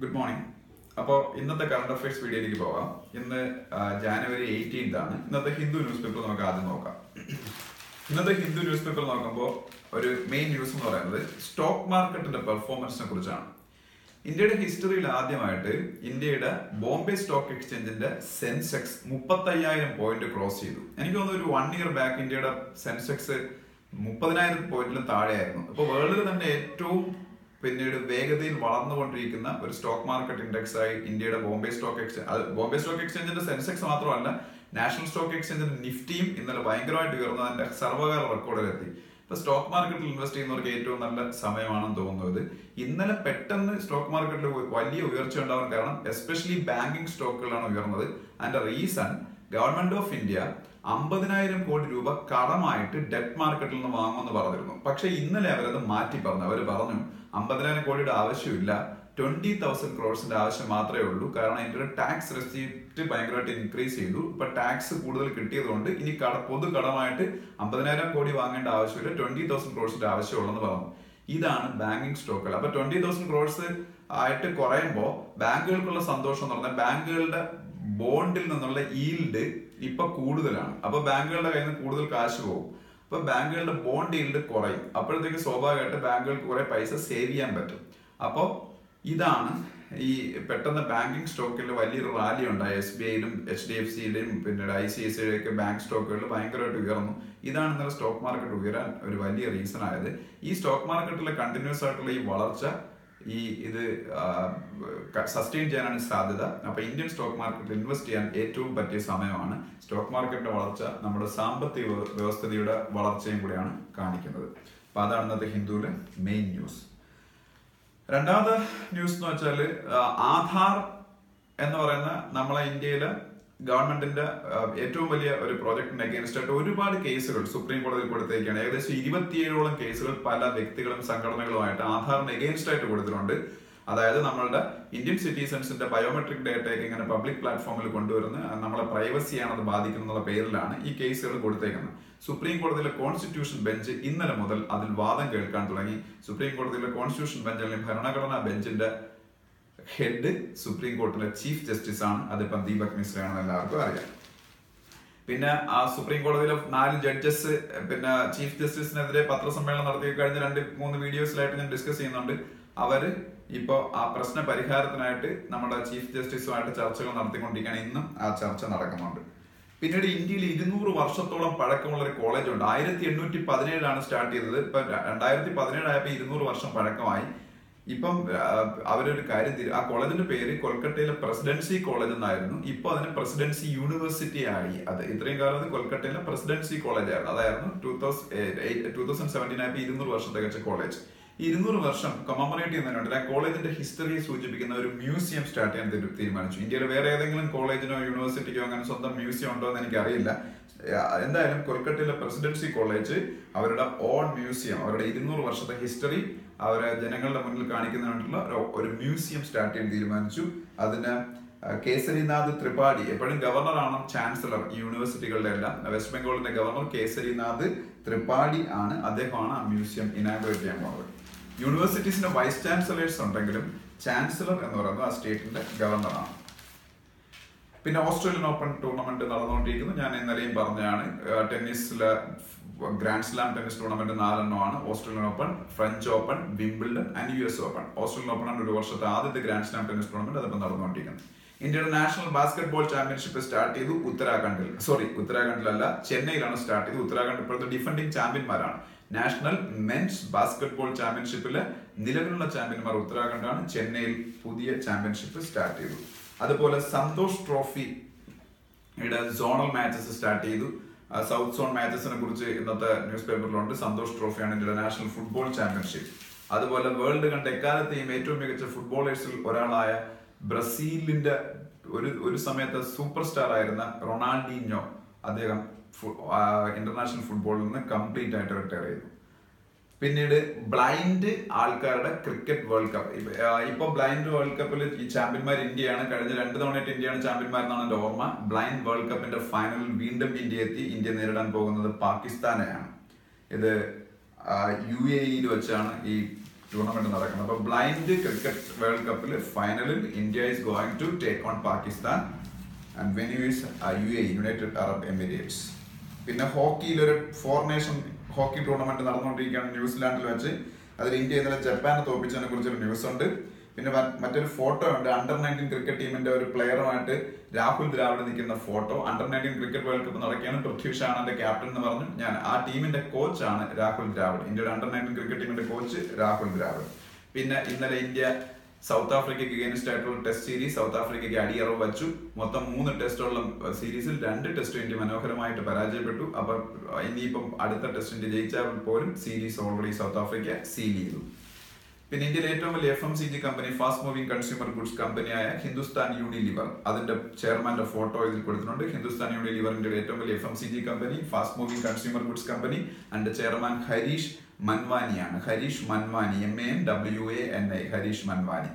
Good morning അപ്പോൾ ഇന്നത്തെ current affairs വീഡിയോയിലേക്ക് പോകാം ഇന്ന് ആ, ജാനുവരി എയ്റ്റീൻത് ആണ് ഇന്നത്തെ ഹിന്ദു ന്യൂസ് പേപ്പർ നമുക്ക് ആദ്യം നോക്കാം ഇന്നത്തെ ഹിന്ദു ന്യൂസ് പേപ്പർ നോക്കുമ്പോൾ ഒരു മെയിൻ ന്യൂസ് എന്ന് പറയുന്നത് സ്റ്റോക്ക് മാർക്കറ്റിന്റെ പെർഫോമൻസിനെ കുറിച്ചാണ് ഇന്ത്യയുടെ ഹിസ്റ്ററിയിൽ ആദ്യമായിട്ട് ഇന്ത്യയുടെ ബോംബെ സ്റ്റോക്ക് എക്സ്ചേഞ്ചിന്റെ സെൻസെക്സ് മുപ്പത്തയ്യായിരം പോയിന്റ് ക്രോസ് ചെയ്തു എനിക്ക് തോന്നുന്നു ഒരു വൺ ഇയർ ബാക്ക് ഇന്ത്യയുടെ സെൻസെക്സ് മുപ്പതിനായിരം പോയിന്റിലും താഴെയായിരുന്നു അപ്പോൾ വേൾഡിൽ തന്നെ ഏറ്റവും പിന്നീട് വേഗതയിൽ വളർന്നുകൊണ്ടിരിക്കുന്ന ഒരു സ്റ്റോക്ക് മാർക്കറ്റ് ഇൻഡെക്സ് ആയി ഇന്ത്യയുടെ ബോംബെ സ്റ്റോക്ക് എക്സ്ചേഞ്ച് അത് ബോംബെ സ്റ്റോക്ക് എക്സ്ചേഞ്ചിന്റെ സെൻസെക്സ് മാത്രമല്ല നാഷണൽ സ്റ്റോക്ക് എക്സ്ചേഞ്ചിന്റെ നിഫ്റ്റിയും ഇന്നലെ ഭയങ്കരമായിട്ട് ഉയർന്നു അതിന്റെ സർവകാല റെക്കോർഡിലെത്തി ഇപ്പൊ സ്റ്റോക്ക് മാർക്കറ്റിൽ ഇൻവെസ്റ്റ് ചെയ്യുന്നവർക്ക് ഏറ്റവും നല്ല സമയമാണെന്ന് തോന്നുന്നത് ഇന്നലെ പെട്ടെന്ന് സ്റ്റോക്ക് മാർക്കറ്റിൽ വലിയ ഉയർച്ച ഉണ്ടാവാൻ കാരണം എസ്പെഷ്യലി ബാങ്കിങ് സ്റ്റോക്കുകളാണ് ഉയർന്നത് അതിന്റെ റീസൺ ഗവൺമെന്റ് ഓഫ് ഇന്ത്യ അമ്പതിനായിരം കോടി രൂപ കടമായിട്ട് ഡെറ്റ് മാർക്കറ്റിൽ നിന്ന് വാങ്ങുമെന്ന് പറഞ്ഞിരുന്നു പക്ഷെ ഇന്നലെ അവരത് മാറ്റി പറഞ്ഞു അവർ പറഞ്ഞു അമ്പതിനായിരം കോടിയുടെ ആവശ്യമില്ല ട്വന്റി തൗസൻഡ് ക്രോഡ്സിന്റെ ആവശ്യം മാത്രമേ ഉള്ളൂ കാരണം ഇതിന്റെ ടാക്സ് റെസിപ്റ്റ് ഭയങ്കരമായിട്ട് ഇൻക്രീസ് ചെയ്തു ഇപ്പൊ ടാക്സ് കൂടുതൽ കിട്ടിയതുകൊണ്ട് ഇനി കട പൊതു കടമായിട്ട് അമ്പതിനായിരം കോടി വാങ്ങേണ്ട ആവശ്യമില്ല ട്വന്റി തൗസൻഡ് ക്രോഡ്സിന്റെ ആവശ്യമുള്ളെന്ന് പറഞ്ഞു ഇതാണ് ബാങ്കിങ് സ്റ്റോക്കുകൾ അപ്പൊ ട്വന്റി തൗസൻഡ് ക്രോഡ്സ് ആയിട്ട് കുറയുമ്പോൾ ബാങ്കുകൾക്കുള്ള സന്തോഷം എന്ന് പറഞ്ഞാൽ ബാങ്കുകളുടെ ബോണ്ടിൽ നിന്നുള്ള ഈൽഡ് ഇപ്പൊ കൂടുതലാണ് അപ്പൊ ബാങ്കുകളുടെ കയ്യിൽ നിന്ന് കൂടുതൽ കാശ് പോകും അപ്പൊ ബാങ്കുകളുടെ ബോണ്ട് ഈൽഡ് കുറയും അപ്പോഴത്തേക്ക് സ്വാഭാവികമായിട്ട് ബാങ്കുകൾക്ക് കുറെ പൈസ സേവ് ചെയ്യാൻ പറ്റും അപ്പോൾ ഇതാണ് ഈ പെട്ടെന്ന് ബാങ്കിങ് സ്റ്റോക്കിൽ വലിയൊരു റാലി ഉണ്ടായി എസ് ബി ഐയിലും എച്ച് ഡി എഫ് സിയിലും പിന്നീട് ഐ സി ഐ സിയുടെ ഒക്കെ ബാങ്ക് സ്റ്റോക്കുകളിൽ ഭയങ്കരമായിട്ട് ഉയർന്നു ഇതാണ് ഇന്നലെ സ്റ്റോക്ക് മാർക്കറ്റ് ഉയരാൻ ഒരു വലിയ റീസൺ ആയത് ഈ സ്റ്റോക്ക് മാർക്കറ്റിലെ കണ്ടിന്യൂസ് ആയിട്ടുള്ള ഈ വളർച്ച ഈ ഇത് സസ്റ്റെയിൻ ചെയ്യാനാണ് സാധ്യത അപ്പൊ ഇന്ത്യൻ സ്റ്റോക്ക് മാർക്കറ്റിൽ ഇൻവെസ്റ്റ് ചെയ്യാൻ ഏറ്റവും പറ്റിയ സമയമാണ് സ്റ്റോക്ക് മാർക്കറ്റിന്റെ വളർച്ച നമ്മുടെ സാമ്പത്തിക വ്യ- വ്യവസ്ഥയുടെ വളർച്ചയും കൂടിയാണ് കാണിക്കുന്നത് അപ്പൊ അതാണ് ഇന്നത്തെ ഹിന്ദുവിലെ മെയിൻ ന്യൂസ് രണ്ടാമത്തെ ന്യൂസ് എന്ന് വെച്ചാല് ആ, ആധാർ എന്ന് പറയുന്ന നമ്മളെ ഇന്ത്യയിലെ ഗവൺമെന്റിന്റെ ആ, ഏറ്റവും വലിയ ഒരു പ്രോജക്ടിന് അഗേൻസ്റ്റ് ആയിട്ട് ഒരുപാട് കേസുകൾ സുപ്രീം കോടതിയിൽ കൊടുത്തേക്കാണ് ഏകദേശം ഇരുപത്തിയേഴോളം കേസുകൾ പല വ്യക്തികളും സംഘടനകളുമായിട്ട് ആധാറിന് അഗേൻസ്റ്റ് ആയിട്ട് കൊടുത്തിട്ടുണ്ട് അതായത് നമ്മളുടെ ഇന്ത്യൻ സിറ്റിസൺസിന്റെ ബയോമെട്രിക് ഡേറ്റയൊക്കെ ഇങ്ങനെ പബ്ലിക് പ്ലാറ്റ്ഫോമിൽ കൊണ്ടുവരുന്ന നമ്മളെ പ്രൈവസിയാണ് അത് ബാധിക്കുന്നത് എന്നുള്ള പേരിലാണ് ഈ കേസുകൾ കൊടുത്തേക്കുന്നത് സുപ്രീം കോടതിയിലെ കോൺസ്റ്റിറ്റ്യൂഷൻ ബെഞ്ച് ഇന്നലെ മുതൽ അതിൽ വാദം കേൾക്കാൻ തുടങ്ങി സുപ്രീം കോടതിയിലെ കോൺസ്റ്റിറ്റ്യൂഷൻ ബെഞ്ച് അല്ലെങ്കിൽ ഭരണഘടനാ ബെഞ്ചിന്റെ ഹെഡ് സുപ്രീം കോർട്ടിലെ ചീഫ് ജസ്റ്റിസ് ആണ് അതിപ്പം ദീപക് മിശ്രയാണെന്ന് എല്ലാവർക്കും അറിയാം പിന്നെ ആ സുപ്രീം കോടതിയിലെ നാല് ജഡ്ജസ് പിന്നെ ചീഫ് ജസ്റ്റിസിനെതിരെ പത്രസമ്മേളനം നടത്തി കഴിഞ്ഞ രണ്ട് മൂന്ന് വീഡിയോസിലായിട്ട് ഞാൻ ഡിസ്കസ് ചെയ്യുന്നുണ്ട് അവര് ഇപ്പോ ആ പ്രശ്ന പരിഹാരത്തിനായിട്ട് നമ്മുടെ ചീഫ് ജസ്റ്റിസുമായിട്ട് ചർച്ചകൾ നടത്തിക്കൊണ്ടിരിക്കുകയാണ് ഇന്നും ആ ചർച്ച നടക്കുന്നുണ്ട് പിന്നീട് ഇന്ത്യയിൽ ഇരുന്നൂറ് വർഷത്തോളം പഴക്കമുള്ള ഒരു കോളേജ് ഉണ്ട് ആയിരത്തി എണ്ണൂറ്റി പതിനേഴിലാണ് സ്റ്റാർട്ട് ചെയ്തത് ഇപ്പൊ രണ്ടായിരത്തി പതിനേഴായപ്പോ ഇരുന്നൂറ് വർഷം പഴക്കമായി ഇപ്പം ആ, അവരൊരു കാര്യം തീരു- ആ കോളേജിന്റെ പേര് കൊൽക്കത്തയിലെ പ്രസിഡൻസി കോളേജ് എന്നായിരുന്നു ഇപ്പൊ അതിന് പ്രസിഡൻസി യൂണിവേഴ്സിറ്റി ആയി അത് ഇത്രയും കാലം അത് കൊൽക്കത്തയിലെ പ്രസിഡൻസി കോളേജ് ആയിരുന്നു അതായിരുന്നു two thousand two thousand seventeen ആയപ്പോൾ ഇരുന്നൂറ് വർഷം തികച്ച കോളേജ് ഈ ഇരുന്നൂറ് വർഷം കൊമമറേറ്റ് ചെയ്യുന്നതിന് വേണ്ടി ആ കോളേജിന്റെ ഹിസ്റ്ററിയെ സൂചിപ്പിക്കുന്ന ഒരു മ്യൂസിയം സ്റ്റാർട്ട് ചെയ്യാൻ തീരു- തീരുമാനിച്ചു ഇന്ത്യയിൽ വേറെ ഏതെങ്കിലും കോളേജിനോ യൂണിവേഴ്സിറ്റിക്കോ അങ്ങനെ സ്വന്തം മ്യൂസിയം ഉണ്ടോ എന്ന് എനിക്കറിയില്ല ആ, എന്തായാലും കൊൽക്കത്തയിലെ പ്രസിഡൻസി കോളേജ് അവരുടെ ഓൺ മ്യൂസിയം അവരുടെ ഇരുന്നൂറ് വർഷത്തെ ഹിസ്റ്ററി അവരെ ജനങ്ങളുടെ മുന്നിൽ കാണിക്കുന്നതിന് വേണ്ടിയുള്ള ഒരു- ഒരു മ്യൂസിയം സ്റ്റാർട്ട് ചെയ്യാൻ തീരുമാനിച്ചു അതിന് ആ, കേസരിനാഥ് ത്രിപാഠി എപ്പോഴും ഗവർണറാണ് ചാൻസലർ ഈ യൂണിവേഴ്സിറ്റികളുടെ എല്ലാം വെസ്റ്റ് ബംഗാളിന്റെ ഗവർണർ കേസരിനാഥ് ത്രിപാഠി ആണ് അദ്ദേഹമാണ് ആ മ്യൂസിയം ഇനാഗുറേറ്റ് ചെയ്യാൻ പോകുന്നത് യൂണിവേഴ്സിറ്റീസിന്റെ വൈസ് ചാൻസലേഴ്സ് ഉണ്ടെങ്കിലും ചാൻസലർ എന്ന് പറയുന്നത് ആ സ്റ്റേറ്റിന്റെ ഗവർണറാണ് പിന്നെ ഓസ്ട്രേലിയൻ ഓപ്പൺ ടൂർണമെന്റ് നടന്നുകൊണ്ടിരിക്കുന്നു ഞാൻ ഇന്നലെയും പറഞ്ഞതാണ് ടെന്നീസിലെ ഗ്രാൻഡ് സ്ലാം ടെന്നീസ് ടൂർണമെന്റ് നാലെണ്ണമാണ് Australian open French open Wimbledon and U S open Australian open ആണ് ഒരു വർഷത്തെ ആദ്യത്തെ ഗ്രാൻഡ് സ്ലാം ടെന്നീസ് ടൂർണമെന്റ് അതിപ്പോൾ നടന്നുകൊണ്ടിരിക്കുന്നത് ഇന്ത്യയുടെ നാഷണൽ ബാസ്കറ്റ്ബോൾ ചാമ്പ്യൻഷിപ്പ് സ്റ്റാർട്ട് ചെയ്തു ഉത്തരാഖണ്ഡിൽ സോറി ഉത്തരാഖണ്ഡിലല്ല ചെന്നൈയിലാണ് സ്റ്റാർട്ട് ചെയ്തത് ഉത്തരാഖണ്ഡ് ഇപ്പോഴത്തെ ഡിഫൻഡിംഗ് ചാമ്പ്യന്മാരാണ് നാഷണൽ മെൻസ് ബാസ്കറ്റ്ബോൾ ചാമ്പ്യൻഷിപ്പിലെ നിലവിലുള്ള ചാമ്പ്യന്മാർ ഉത്തരാഖണ്ഡാണ് ചെന്നൈയിൽ പുതിയ ചാമ്പ്യൻഷിപ്പ് സ്റ്റാർട്ട് ചെയ്തു അതുപോലെ സന്തോഷ് ട്രോഫി യുടെ സോണൽ മാച്ചസ് സ്റ്റാർട്ട് ചെയ്തു ആ, സൗത്ത് സോൺ മാച്ചസിനെ കുറിച്ച് ഇന്നത്തെ ന്യൂസ് പേപ്പറിലുണ്ട് സന്തോഷ് ട്രോഫിയാണ് ഇന്ത്യയുടെ നാഷണൽ ഫുട്ബോൾ ചാമ്പ്യൻഷിപ്പ് അതുപോലെ വേൾഡ് കണ്ട എക്കാലത്തെയും ഏറ്റവും മികച്ച ഫുട്ബോളേഴ്സിൽ ഒരാളായ ബ്രസീലിന്റെ ഒരു ഒരു സമയത്ത് സൂപ്പർ സ്റ്റാർ ആയിരുന്ന റൊണാൾഡീഞ്ഞോ അദ്ദേഹം ഇന്റർനാഷണൽ ഫുട്ബോളിൽ നിന്ന് കംപ്ലീറ്റ് ആയിട്ട് റിട്ടയർ ചെയ്തു പിന്നീട് ബ്ലൈൻഡ് ആൾക്കാരുടെ ക്രിക്കറ്റ് വേൾഡ് കപ്പ് ഇപ്പൊ ബ്ലൈൻഡ് വേൾഡ് കപ്പിൽ ഈ ചാമ്പ്യന്മാർ ഇന്ത്യയാണ് കഴിഞ്ഞ രണ്ട് തവണയായിട്ട് ഇന്ത്യയാണ് ചാമ്പ്യന്മാർ എന്നാണ് എന്റെ ഓർമ്മ ബ്ലൈൻഡ് വേൾഡ് കപ്പിന്റെ ഫൈനലിൽ വീണ്ടും ഇന്ത്യ എത്തി ഇന്ത്യ നേരിടാൻ പോകുന്നത് പാകിസ്ഥാനെയാണ് ഇത് യു എ ഇയിൽ വെച്ചാണ് ഈ ടൂർണമെന്റ് നടക്കുന്നത് അപ്പൊ ബ്ലൈൻഡ് ക്രിക്കറ്റ് വേൾഡ് കപ്പിൽ ഫൈനലിൽ India is going to take on Pakistan and venue is U A United Arab Emirates പിന്നെ ഹോക്കിയിൽ ഒരു ഫോർ നേഷൻ ഹോക്കി ടൂർണമെന്റ് നടന്നുകൊണ്ടിരിക്കുകയാണ് ന്യൂസിലാൻഡിൽ വെച്ച് അതിൽ ഇന്ത്യ ഇന്നലെ ജപ്പാനെ തോൽപ്പിച്ചതിനെ കുറിച്ചൊരു ന്യൂസ് ഉണ്ട് പിന്നെ മ- മറ്റൊരു ഫോട്ടോ ഉണ്ട് അണ്ടർ നയൻറ്റീൻ ക്രിക്കറ്റ് ടീമിന്റെ ഒരു പ്ലെയറുമായിട്ട് രാഹുൽ ദ്രാവിഡ് നിൽക്കുന്ന photo under nineteen cricket world cup നടക്കുകയാണ് പൃഥ്വി ഷാണ് എന്റെ ക്യാപ്റ്റൻ എന്ന് പറഞ്ഞു ഞാൻ ആ ടീമിന്റെ കോച്ചാണ് രാഹുൽ ദ്രാവിഡ് ഇന്ത്യയുടെ അണ്ടർ നയൻറ്റീൻ ക്രിക്കറ്റ് ടീമിന്റെ കോച്ച് രാഹുൽ ദ്രാവിഡ് പിന്നെ ഇന്നലെ ഇന്ത്യ സൗത്ത് ആഫ്രിക്കയ്ക്ക് അഗേൻസ്റ്റ് ആയിട്ടുള്ള ടെസ്റ്റ് സീരീസ് സൗത്ത് ആഫ്രിക്കയ്ക്ക് അടിയറവ് വച്ചു മൊത്തം മൂന്ന് ടെസ്റ്റുള്ള സീരീസിൽ രണ്ട് ടെസ്റ്റ് ഇന്ത്യ മനോഹരമായിട്ട് പരാജയപ്പെട്ടു അപ്പൊ ഇനിയിപ്പം അടുത്ത ടെസ്റ്റ് ഇന്ത്യ ജയിച്ചാൽ പോലും series already south Africa seal ചെയ്തു പിന്നെ ഇന്ത്യയിലെ ഏറ്റവും വലിയ F M C G company fast moving consumer goods കമ്പനിയായ ഹിന്ദുസ്ഥാൻ യൂണിലിവർ അതിന്റെ ചെയർമാന്റെ ഫോട്ടോ ഇതിൽ കൊടുത്തിട്ടുണ്ട് ഹിന്ദുസ്ഥാൻ യൂണിലിവറിന്റെ ഏറ്റവും വലിയ F M C G company fast moving consumer goods company അതിന്റെ ചെയർമാൻ ഹരീഷ് മൻവാനിയാണ് Harish Manwani M A N W A N I Harish Manwani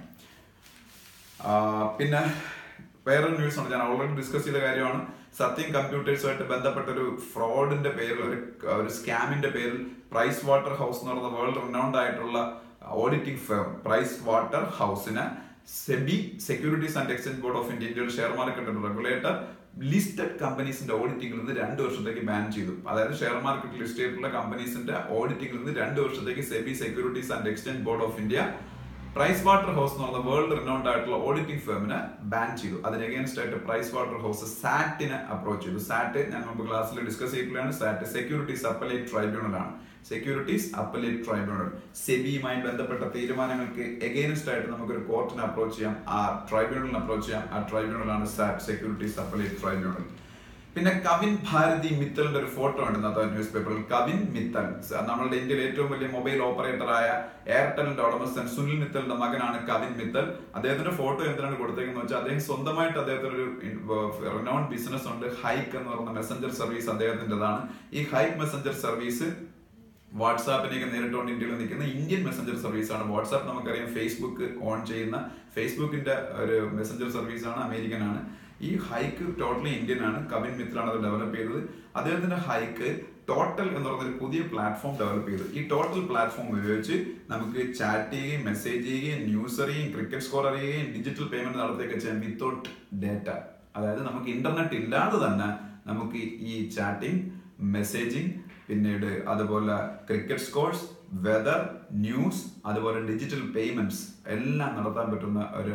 ആ, പിന്നെ വേറൊരു ന്യൂസ് ഉണ്ട് ഞാൻ ഓൾറെഡി ഡിസ്കസ് ചെയ്ത കാര്യമാണ് സത്യം കമ്പ്യൂട്ടേഴ്സുമായിട്ട് ബന്ധപ്പെട്ട ഒരു ഫ്രോഡിന്റെ പേരിൽ ഒരു ഒരു സ്കാമിന്റെ പേരിൽ പ്രൈസ് വാട്ടർ ഹൗസ് എന്ന് പറയുന്ന വേൾഡ് റിനൗണ്ട് ആയിട്ടുള്ള ഓഡിറ്റിംഗ് ഫേം പ്രൈസ് വാട്ടർ ഹൗസിന് SEBI securities and exchange board of India ഇന്ത്യയുടെ ഷെയർ മാർക്കറ്റ് റെഗുലേറ്റർ ലിസ്റ്റഡ് കമ്പനീസിന്റെ ഓഡിറ്റിംഗിൽ നിന്ന് രണ്ട് വർഷത്തേക്ക് ബാൻ ചെയ്തു അതായത് ഷെയർ മാർക്കറ്റ് ലിസ്റ്റ് ചെയ്തിട്ടുള്ള കമ്പനീസിന്റെ ഓഡിറ്റിംഗിൽ നിന്ന് രണ്ട് വർഷത്തേക്ക് SEBI securities and exchange board of India price water house എന്ന് പറയുന്ന വേൾഡ് റിനൗണ്ട് ആയിട്ടുള്ള ഓഡിറ്റിംഗ് ഫേമിനെ ബാൻ ചെയ്തു അതിന് അഗേൻസ്റ്റ് ആയിട്ട് പ്രൈസ് വാട്ടർ ഹൗസ് സാറ്റിനെ അപ്രോച്ച് ചെയ്തു സാറ്റ് ഞാൻ മുമ്പ് ക്ലാസ്സിൽ ഡിസ്കസ് ചെയ്തിട്ടുള്ളതാണ് സാറ്റ് സെക്യൂരിറ്റീസ് അപ്പലേറ്റ് ട്രൈബ്യൂണൽ ആണ് സെക്യൂരിറ്റീസ് അപ്പലേറ്റ് ട്രൈബ്യൂണൽ സെബിയുമായി ബന്ധപ്പെട്ട തീരുമാനങ്ങൾക്ക് എഗെയിൻസ്റ്റ് ആയിട്ട് നമുക്കൊരു കോർട്ടിനെ അപ്രോച്ച് ചെയ്യാം ആ ട്രൈബ്യൂണലിനെ അപ്രോച്ച് ചെയ്യാം ആ ട്രൈബ്യൂണലാണ് സാറ്റ് സെക്യൂരിറ്റീസ് അപ്പലേറ്റ് ട്രൈബ്യൂണൽ പിന്നെ കവിൻ ഭാരതി മിത്തലിന്റെ ഒരു ഫോട്ടോ ഉണ്ട് ഇന്നത്തെ ന്യൂസ് പേപ്പറിൽ കവിൻ മിത്തൽ സ- നമ്മളുടെ ഇന്ത്യയിലെ ഏറ്റവും വലിയ മൊബൈൽ ഓപ്പറേറ്ററായ എയർടെലിന്റെ ഉടമസ്ഥൻ സുനിൽ മിത്തലിന്റെ മകനാണ് കവിൻ മിത്തൽ അദ്ദേഹത്തിന്റെ ഫോട്ടോ എന്തിനാണ് കൊടുത്തേക്കുന്നത് വെച്ചാൽ അദ്ദേഹം സ്വന്തമായിട്ട് അദ്ദേഹത്തിന് ഒരു റിനോൺ ബിസിനസ് ഉണ്ട് ഹൈക്ക് എന്ന് പറയുന്ന മെസ്സഞ്ചർ സർവീസ് അദ്ദേഹത്തിൻ്റെതാണ് ഈ ഹൈക്ക് മെസ്സഞ്ചർ സർവീസ് വാട്സാപ്പിനെയൊക്കെ നേരിട്ടുകൊണ്ട് ഇന്ത്യയിൽ നിൽക്കുന്ന ഇന്ത്യൻ മെസ്സഞ്ചർ സർവീസ് ആണ് വാട്സാപ്പ് നമുക്കറിയാം ഫേസ്ബുക്ക് ഓൺ ചെയ്യുന്ന ഫേസ്ബുക്കിന്റെ ഒരു മെസ്സഞ്ചർ സർവീസ് ആണ് അമേരിക്കൻ ആണ് ഈ ഹൈക്ക് ടോട്ടലി ഇന്ത്യൻ ആണ് കവിൻ മിത്രാണ് അത് ഡെവലപ്പ് ചെയ്തത് അദ്ദേഹത്തിന്റെ ഹൈക്ക് ടോട്ടൽ എന്ന് പറയുന്ന ഒരു പുതിയ പ്ലാറ്റ്ഫോം ഡെവലപ്പ് ചെയ്തു ഈ ടോട്ടൽ പ്ലാറ്റ്ഫോം ഉപയോഗിച്ച് നമുക്ക് ചാറ്റ് ചെയ്യുകയും മെസ്സേജ് ചെയ്യുകയും ന്യൂസ് അറിയുകയും ക്രിക്കറ്റ് സ്കോർ അറിയുകയും ഡിജിറ്റൽ പേയ്മെന്റ് നടത്തുകയൊക്കെ ചെയ്യാം വിത്തൗട്ട് ഡേറ്റ അതായത് നമുക്ക് ഇന്റർനെറ്റ് ഇല്ലാതെ തന്നെ നമുക്ക് ഈ ചാറ്റിംഗ് മെസ്സേജിങ് പിന്നീട് അതുപോലെ ക്രിക്കറ്റ് സ്കോർസ് വെതർ ന്യൂസ് അതുപോലെ ഡിജിറ്റൽ പേയ്മെന്റ്സ് എല്ലാം നടത്താൻ പറ്റുന്ന ഒരു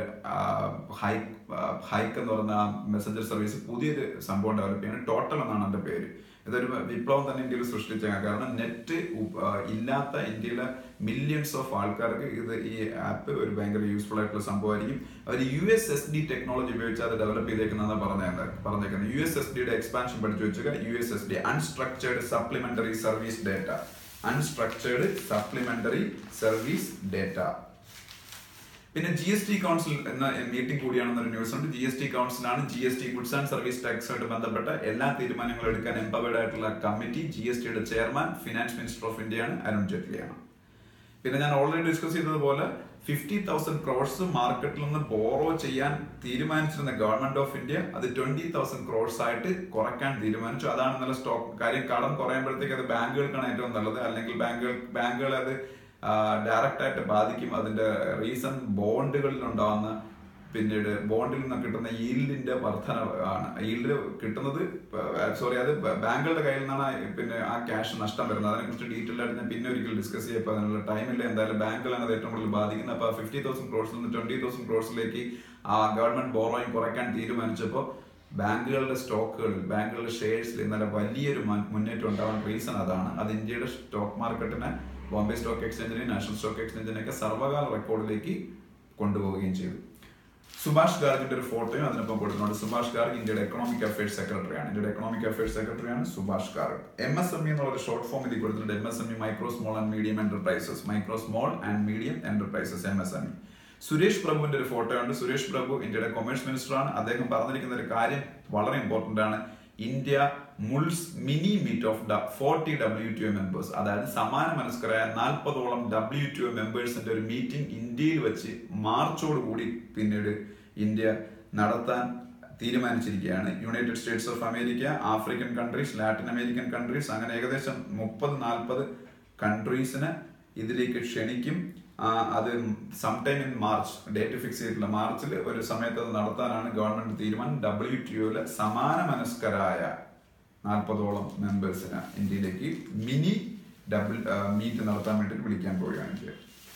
ഹൈക്ക് ഹൈക്ക് എന്ന് പറയുന്ന ആ മെസ്സഞ്ചർ സർവീസ് പുതിയൊരു സംഭവം ഡെവലപ്പ് ചെയ്യുന്നത് ടോട്ടൽ എന്നാണ് എൻ്റെ പേര് ഇതൊരു വിപ്ലവം തന്നെ ഇന്ത്യയിൽ സൃഷ്ടിച്ചേക്കാം കാരണം നെറ്റ് ഇല്ലാത്ത ഇന്ത്യയിലെ മില്യൺസ് ഓഫ് ആൾക്കാർക്ക് ഇത് ഈ ആപ്പ് ഒരു ഭയങ്കര യൂസ്ഫുൾ ആയിട്ടുള്ള സംഭവമായിരിക്കും അവർ U S S D technology ഉപയോഗിച്ച് അത് ഡെവലപ്പ് ചെയ്തേക്കുന്നതെന്ന് പറഞ്ഞത് പറഞ്ഞേക്കുന്നത് യു എസ് എസ് ഡിയുടെ എക്സ്പാൻഷൻ പഠിച്ചു വെച്ചുക U S S D unstructured supplementary service data unstructured supplementary service data പിന്നെ ജി എസ് ടി കൗൺസിൽ എന്ന മീറ്റിംഗ് കൂടിയാണെന്നൊരു ന്യൂസ് ഉണ്ട് ജി എസ് ടി കൗൺസിലാണ് G S T goods and service ടാക്സുമായിട്ട് ബന്ധപ്പെട്ട എല്ലാ തീരുമാനങ്ങളും എടുക്കാൻ എംപവേർഡ് ആയിട്ടുള്ള കമ്മിറ്റി ജി എസ് ടിയുടെ ചെയർമാൻ ഫിനാൻസ് മിനിസ്റ്റർ ഓഫ് ഇന്ത്യയാണ് അരുൺ ജെയ്റ്റ്ലിയാണ് പിന്നെ ഞാൻ ഓൾറെഡി ഡിസ്കസ് ചെയ്തതുപോലെ ഫിഫ്റ്റി തൗസൻഡ് ക്രോഡ്സ് മാർക്കറ്റിൽ നിന്ന് ബോറോ ചെയ്യാൻ തീരുമാനിച്ചിരുന്ന ഗവൺമെന്റ് ഓഫ് ഇന്ത്യ അത് ട്വന്റി തൗസൻഡ് ക്രോഡ്സ് ആയിട്ട് കുറയ്ക്കാൻ തീരുമാനിച്ചു അതാണ് ഇന്നലെ സ്റ്റോക്ക് കാര്യം കടം കുറയുമ്പോഴത്തേക്ക് അത് ബാങ്കുകൾക്കാണ് ഏറ്റവും നല്ലത് അല്ലെങ്കിൽ ബാങ്കുകൾ ബാങ്കുകൾ അത് ഡയറക്റ്റ് ആയിട്ട് ബാധിക്കും അതിന്റെ റീസൺ ബോണ്ടുകളിൽ ഉണ്ടാവുന്ന പിന്നീട് ബോണ്ടിൽ നിന്ന് കിട്ടുന്ന ഈൽഡിന്റെ വർധന ആണ് ഈൽഡ് കിട്ടുന്നത് സോറി അത് ബാങ്കുകളുടെ കയ്യിൽ നിന്നാണ് പിന്നെ ആ ക്യാഷ് നഷ്ടം വരുന്നത് അതിനെക്കുറിച്ച് ഡീറ്റെയിൽ ആയിട്ട് ഞാൻ പിന്നെ ഒരിക്കൽ ഡിസ്കസ് ചെയ്യപ്പോൾ അതിനുള്ള ടൈമില്ല എന്തായാലും ബാങ്കുകളാണ് അത് ഏറ്റവും കൂടുതൽ ബാധിക്കുന്നത് അപ്പോൾ ഫിഫ്റ്റി തൗസൻഡ് ക്രോഡ്സിൽ നിന്ന് ട്വന്റി തൗസൻഡ് ക്രോഡ്സിലേക്ക് ആ ഗവൺമെന്റ് ബോറോയും കുറയ്ക്കാൻ തീരുമാനിച്ചപ്പോൾ ബാങ്കുകളുടെ സ്റ്റോക്കുകളിൽ ബാങ്കുകളുടെ ഷെയർസിൽ ഇന്നലെ വലിയൊരു മൻ- മുന്നേറ്റം ഉണ്ടാവാൻ റീസൺ അതാണ് അത് ഇന്ത്യയുടെ സ്റ്റോക്ക് മാർക്കറ്റിനെ ബോംബെ സ്റ്റോക്ക് എക്സ്ചേഞ്ചിനെയും നാഷണൽ സ്റ്റോക്ക് എക്സ്ചേഞ്ചിനെയൊക്കെ സർവകാല റെക്കോർഡിലേക്ക് കൊണ്ടുപോവുകയും ചെയ്തു സുഭാഷ് ഗാർഗിന്റെ ഒരു ഫോട്ടോയും അതിനൊപ്പം കൊടുക്കുന്നുണ്ട് സുഭാഷ് ഗാർഗ് ഇന്ത്യയുടെ എക്കണോമിക് അഫയേഴ്സ് സെക്രട്ടറിയാണ് ഇന്ത്യയുടെ എക്കണോമിക് അഫയേഴ്സ് സെക്രട്ടറിയാണ് Subhash Garg M S M E എന്നുള്ള ഷോർട്ട് ഫോം ഇതിൽ കൊടുത്തിട്ടുണ്ട് M S M E micro small and medium enterprises micro small and medium enterprises M S M E Suresh പ്രഭുവിന്റെ ഒരു ഫോട്ടോ ഉണ്ട് സുരേഷ് പ്രഭു ഇന്ത്യയുടെ കൊമേഴ്സ് മിനിസ്റ്ററാണ് അദ്ദേഹം പറഞ്ഞിരിക്കുന്ന ഒരു കാര്യം വളരെ ഇമ്പോർട്ടന്റ് ആണ് ഇന്ത്യ മുൾസ് mini meet of forty W T O members അതായത് സമാന മനസ്കരായ നാൽപ്പതോളം ഡബ്ല്യു ടി ഒ മെമ്പേഴ്സിന്റെ ഒരു മീറ്റിംഗ് ഇന്ത്യയിൽ വെച്ച് മാർച്ചോടുകൂടി പിന്നീട് ഇന്ത്യ നടത്താൻ തീരുമാനിച്ചിരിക്കുകയാണ് United States of America African countries Latin American countries അങ്ങനെ ഏകദേശം മുപ്പത് നാൽപ്പത് കൺട്രീസിനെ ഇതിലേക്ക് ക്ഷണിക്കും ആ, അത് sometime in March date fix ചെയ്തിട്ടില്ല മാർച്ചിൽ ഒരു സമയത്ത് അത് നടത്താനാണ് ഗവൺമെന്റ് തീരുമാനം ഡബ്ല്യു ടി ഒയിലെ സമാന മനസ്കരായ നാൽപ്പതോളം മെമ്പേഴ്സിന് ഇന്ത്യയിലേക്ക് മിനി ഡബിൾ മീറ്റ് നടത്താൻ വേണ്ടി വിളിക്കാൻ പോവുകയാണ് ഇന്ത്യ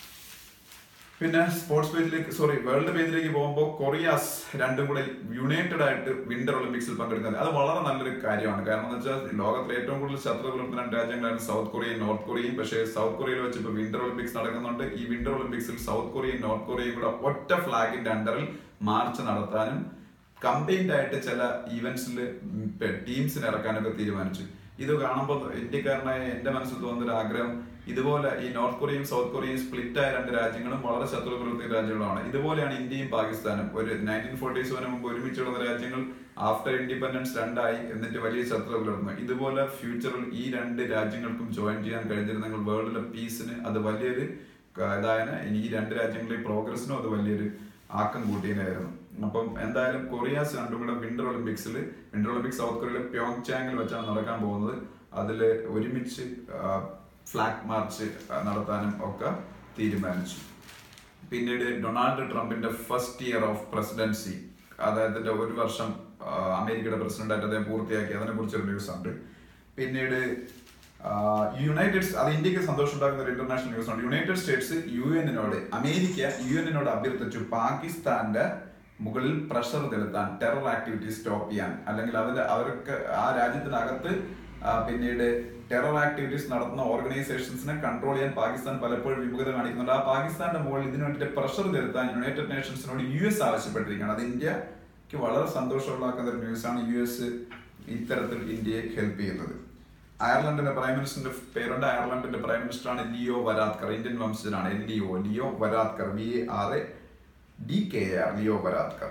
പിന്നെ സ്പോർട്സ് പേജിലേക്ക് സോറി വേൾഡ് പേജിലേക്ക് പോകുമ്പോൾ കൊറിയാസ് രണ്ടും കൂടെ യുണൈറ്റഡ് ആയിട്ട് വിന്റർ ഒളിമ്പിക്സിൽ പങ്കെടുക്കുന്നത് അത് വളരെ നല്ലൊരു കാര്യമാണ് കാരണം എന്ന് വെച്ചാൽ ലോകത്തിലെ ഏറ്റവും കൂടുതൽ ശത്രു പുലർത്തുന്ന രണ്ട് രാജ്യങ്ങളാണ് സൗത്ത് കൊറിയയും നോർത്ത് കൊറിയയും പക്ഷേ സൗത്ത് കൊറിയയിൽ വെച്ച് ഇപ്പോൾ വിന്റർ ഒളിമ്പിക്സ് നടക്കുന്നുണ്ട് ഈ വിന്റർ ഒളിമ്പിക്സിൽ സൗത്ത് കൊറിയയും നോർത്ത് കൊറിയയും കൂടെ ഒറ്റ ഫ്ലാഗിന്റെ അണ്ടറിൽ മാർച്ച് നടത്താനും കമ്പൈൻഡ് ആയിട്ട് ചില ഈവന്റ്സിൽ ടീംസിന് ഇറക്കാനൊക്കെ തീരുമാനിച്ചു ഇത് കാണുമ്പോൾ ഇന്ത്യക്കാരനായ എന്റെ മനസ്സിൽ തോന്നുന്ന ഒരു ആഗ്രഹം ഇതുപോലെ ഈ നോർത്ത് കൊറിയയും സൗത്ത് കൊറിയയും സ്പ്ലിറ്റ് ആയ രണ്ട് രാജ്യങ്ങളും വളരെ ശത്രു പ്രവൃത്തി രാജ്യങ്ങളാണ് ഇതുപോലെയാണ് ഇന്ത്യയും പാകിസ്ഥാനും ഒരു നയൻറ്റീൻ ഫോർട്ടി സെവന് മുമ്പ് ഒരുമിച്ചുള്ള രാജ്യങ്ങൾ ആഫ്റ്റർ ഇൻഡിപെൻഡൻസ് രണ്ടായി എന്നിട്ട് വലിയ ശത്രു പുലർന്നു ഇതുപോലെ ഫ്യൂച്ചറിൽ ഈ രണ്ട് രാജ്യങ്ങൾക്കും ജോയിൻ ചെയ്യാൻ കഴിഞ്ഞിരുന്നെങ്കിൽ വേൾഡിലെ പീസിന് അത് വലിയൊരു ക- ഇതായതിന് ഇനി ഈ രണ്ട് രാജ്യങ്ങളിലെ പ്രോഗ്രസിനും അത് വലിയൊരു ആക്കം കൂട്ടിയതായിരുന്നു അപ്പം എന്തായാലും കൊറിയാസ് രണ്ടും കൂടെ വിന്റർ ഒളിമ്പിക്സിൽ വിന്റർ ഒളിമ്പിക്സ് സൗത്ത് കൊറിയയിലെ പ്യോങ് ചാങ്ങിൽ വെച്ചാണ് നടക്കാൻ പോകുന്നത് അതിൽ ഒരുമിച്ച് ഫ്ലാഗ് മാർച്ച് നടത്താനും ഒക്കെ തീരുമാനിച്ചു പിന്നീട് ഡൊണാൾഡ് ട്രംപിന്റെ ഫസ്റ്റ് ഇയർ ഓഫ് പ്രസിഡൻസി അദ്ദേഹത്തിന്റെ ഒരു വർഷം ആ, അമേരിക്കയുടെ പ്രസിഡന്റായിട്ട് അദ്ദേഹം പൂർത്തിയാക്കി അതിനെ കുറിച്ചൊരു ന്യൂസ് ഉണ്ട് പിന്നീട് ആ, യുണൈറ്റഡ് അത് ഇന്ത്യക്ക് സന്തോഷം ഉണ്ടാക്കുന്ന ഒരു ഇന്റർനാഷണൽ ന്യൂസ് ഉണ്ട് യുണൈറ്റഡ് സ്റ്റേറ്റ്സ് യു എന്നിനോട് അമേരിക്ക യു എന്നിനോട് അഭ്യർത്ഥിച്ചു പാകിസ്ഥാന്റെ മുകളിൽ പ്രഷർ ചെലുത്താൻ ടെറർ ആക്ടിവിറ്റി സ്റ്റോപ്പ് ചെയ്യാൻ അല്ലെങ്കിൽ അതിന്റെ അവർക്ക് ആ രാജ്യത്തിനകത്ത് ആ, പിന്നീട് ടെറർ ആക്ടിവിറ്റീസ് നടത്തുന്ന ഓർഗനൈസേഷൻസിനെ കൺട്രോൾ ചെയ്യാൻ പാകിസ്ഥാൻ പലപ്പോഴും വിമുഖത കാണിക്കുന്നുണ്ട് ആ പാകിസ്ഥാന്റെ മുകളിൽ ഇതിനു വേണ്ടിയിട്ട് പ്രഷർ ചെലുത്താൻ യുണൈറ്റഡ് നേഷൻസിനോട് യു എസ് ആവശ്യപ്പെട്ടിരിക്കുകയാണ് അത് ഇന്ത്യക്ക് വളരെ സന്തോഷമുള്ളാക്കുന്ന ഒരു ന്യൂസാണ് യു എസ് ഇത്തരത്തിൽ ഇന്ത്യയെ ഹെൽപ്പ് ചെയ്യുന്നത് അയർലൻഡിന്റെ പ്രൈം മിനിസ്റ്ററിന്റെ പേരുണ്ട് അയർലൻഡിന്റെ പ്രൈം മിനിസ്റ്ററാണ് ലിയോ വരാത്കർ ഇന്ത്യൻ വംശജനാണ് L Leo Leo Varadkar V A R A D K R Leo Varadkar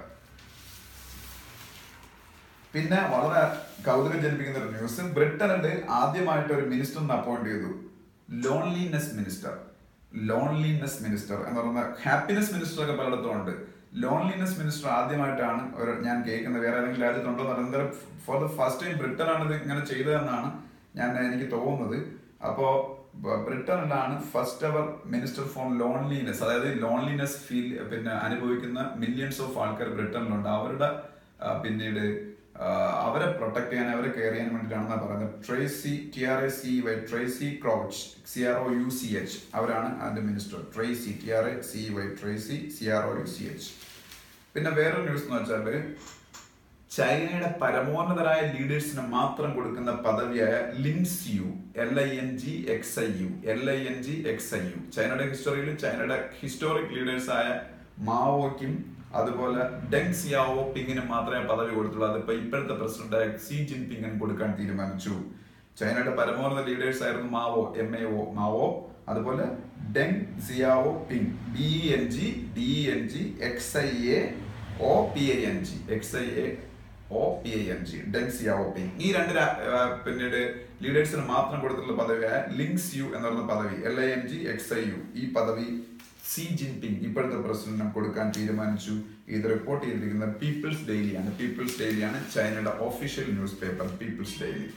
പിന്നെ വളരെ കൗതുകം ജനിപ്പിക്കുന്ന ഒരു ന്യൂസ് ബ്രിട്ടനിൽ ആദ്യമായിട്ട് ഒരു മിനിസ്റ്ററിനെ അപ്പോയിന്റ് ചെയ്തു ലോൺലിനെസ് മിനിസ്റ്റർ ലോൺലിനെസ് മിനിസ്റ്റർ എന്ന് പറയുന്ന ഹാപ്പിനെസ് മിനിസ്റ്റർ ഒക്കെ പലയിടത്തും ഉണ്ട് ലോൺലിനെസ് മിനിസ്റ്റർ ആദ്യമായിട്ടാണ് ഒരു ഞാൻ കേൾക്കുന്നത് വേറെ ഏതെങ്കിലും രാജ്യത്തുണ്ടോ എന്ന് പറയുന്നത് ഫോർ ദ ഫസ്റ്റ് ടൈം ബ്രിട്ടനാണ് ഇത് ഇങ്ങനെ ചെയ്തതെന്നാണ് ഞാൻ എനിക്ക് തോന്നുന്നത് അപ്പോ ബ- ബ്രിട്ടനിലാണ് ഫസ്റ്റ് അവർ മിനിസ്റ്റർ ഫോർ ലോൺലിനെസ് അതായത് ലോൺലിനെസ് ഫീൽ പിന്നെ അനുഭവിക്കുന്ന മില്യൺസ് ഓഫ് ആൾക്കാർ ബ്രിട്ടനിലുണ്ട് അവരുടെ ആ, പിന്നീട് ആ, അവരെ പ്രൊട്ടക്ട് ചെയ്യാൻ അവരെ കെയർ ചെയ്യാൻ വേണ്ടിയിട്ടാണെന്നാണ് പറയുന്നത് Tracy T R A C Y Tracy Crouch C R O U C H അവരാണ് അതിന്റെ minister Tracy T R A C Y Tracy C R O U C H പിന്നെ വേറൊരു ന്യൂസ് എന്ന് വെച്ചാൽ ചൈനയുടെ പരമോന്നതരായ ലീഡേഴ്സിന് മാത്രം കൊടുക്കുന്ന പദവിയായ ലിൻസ് യു L I N G X I U L I N G X I U ചൈനയുടെ ഹിസ്റ്ററിയിൽ ചൈനയുടെ ഹിസ്റ്റോറിക് ലീഡേഴ്സായ മാവോയ്ക്കും അതുപോലെ ഡെങ് സിയാവോ പിങ്ങിനും മാത്രമേ പദവി കൊടുത്തുള്ളൂ അതിപ്പോ ഇപ്പോഴത്തെ പ്രസിഡന്റായ സി ജിൻപിങ്ങിന് കൊടുക്കാൻ തീരുമാനിച്ചു ചൈനയുടെ പരമോന്നത ലീഡേഴ്സ് ആയിരുന്നു Mao M A O Mao അതുപോലെ Deng Xiaoping D N G D N G X I A O P I N G X I A O P I N G Deng Xiaoping ഈ രണ്ട് രാ- ആ, പിന്നീട് ലീഡേഴ്സിന് മാത്രം കൊടുത്തിട്ടുള്ള പദവിയായ ലിങ്സ് U എന്ന് പറയുന്ന പദവി L I N G X I U ഈ പദവി സി ജിൻപിങ് ഇപ്പോഴത്തെ പ്രസിഡന്റിന് കൊടുക്കാൻ തീരുമാനിച്ചു ഇത് റിപ്പോർട്ട് ചെയ്തിരിക്കുന്നത് പീപ്പിൾസ് ഡെയിലിയാണ് പീപ്പിൾസ് ഡെയിലിയാണ് ചൈനയുടെ official newspaper People's Daily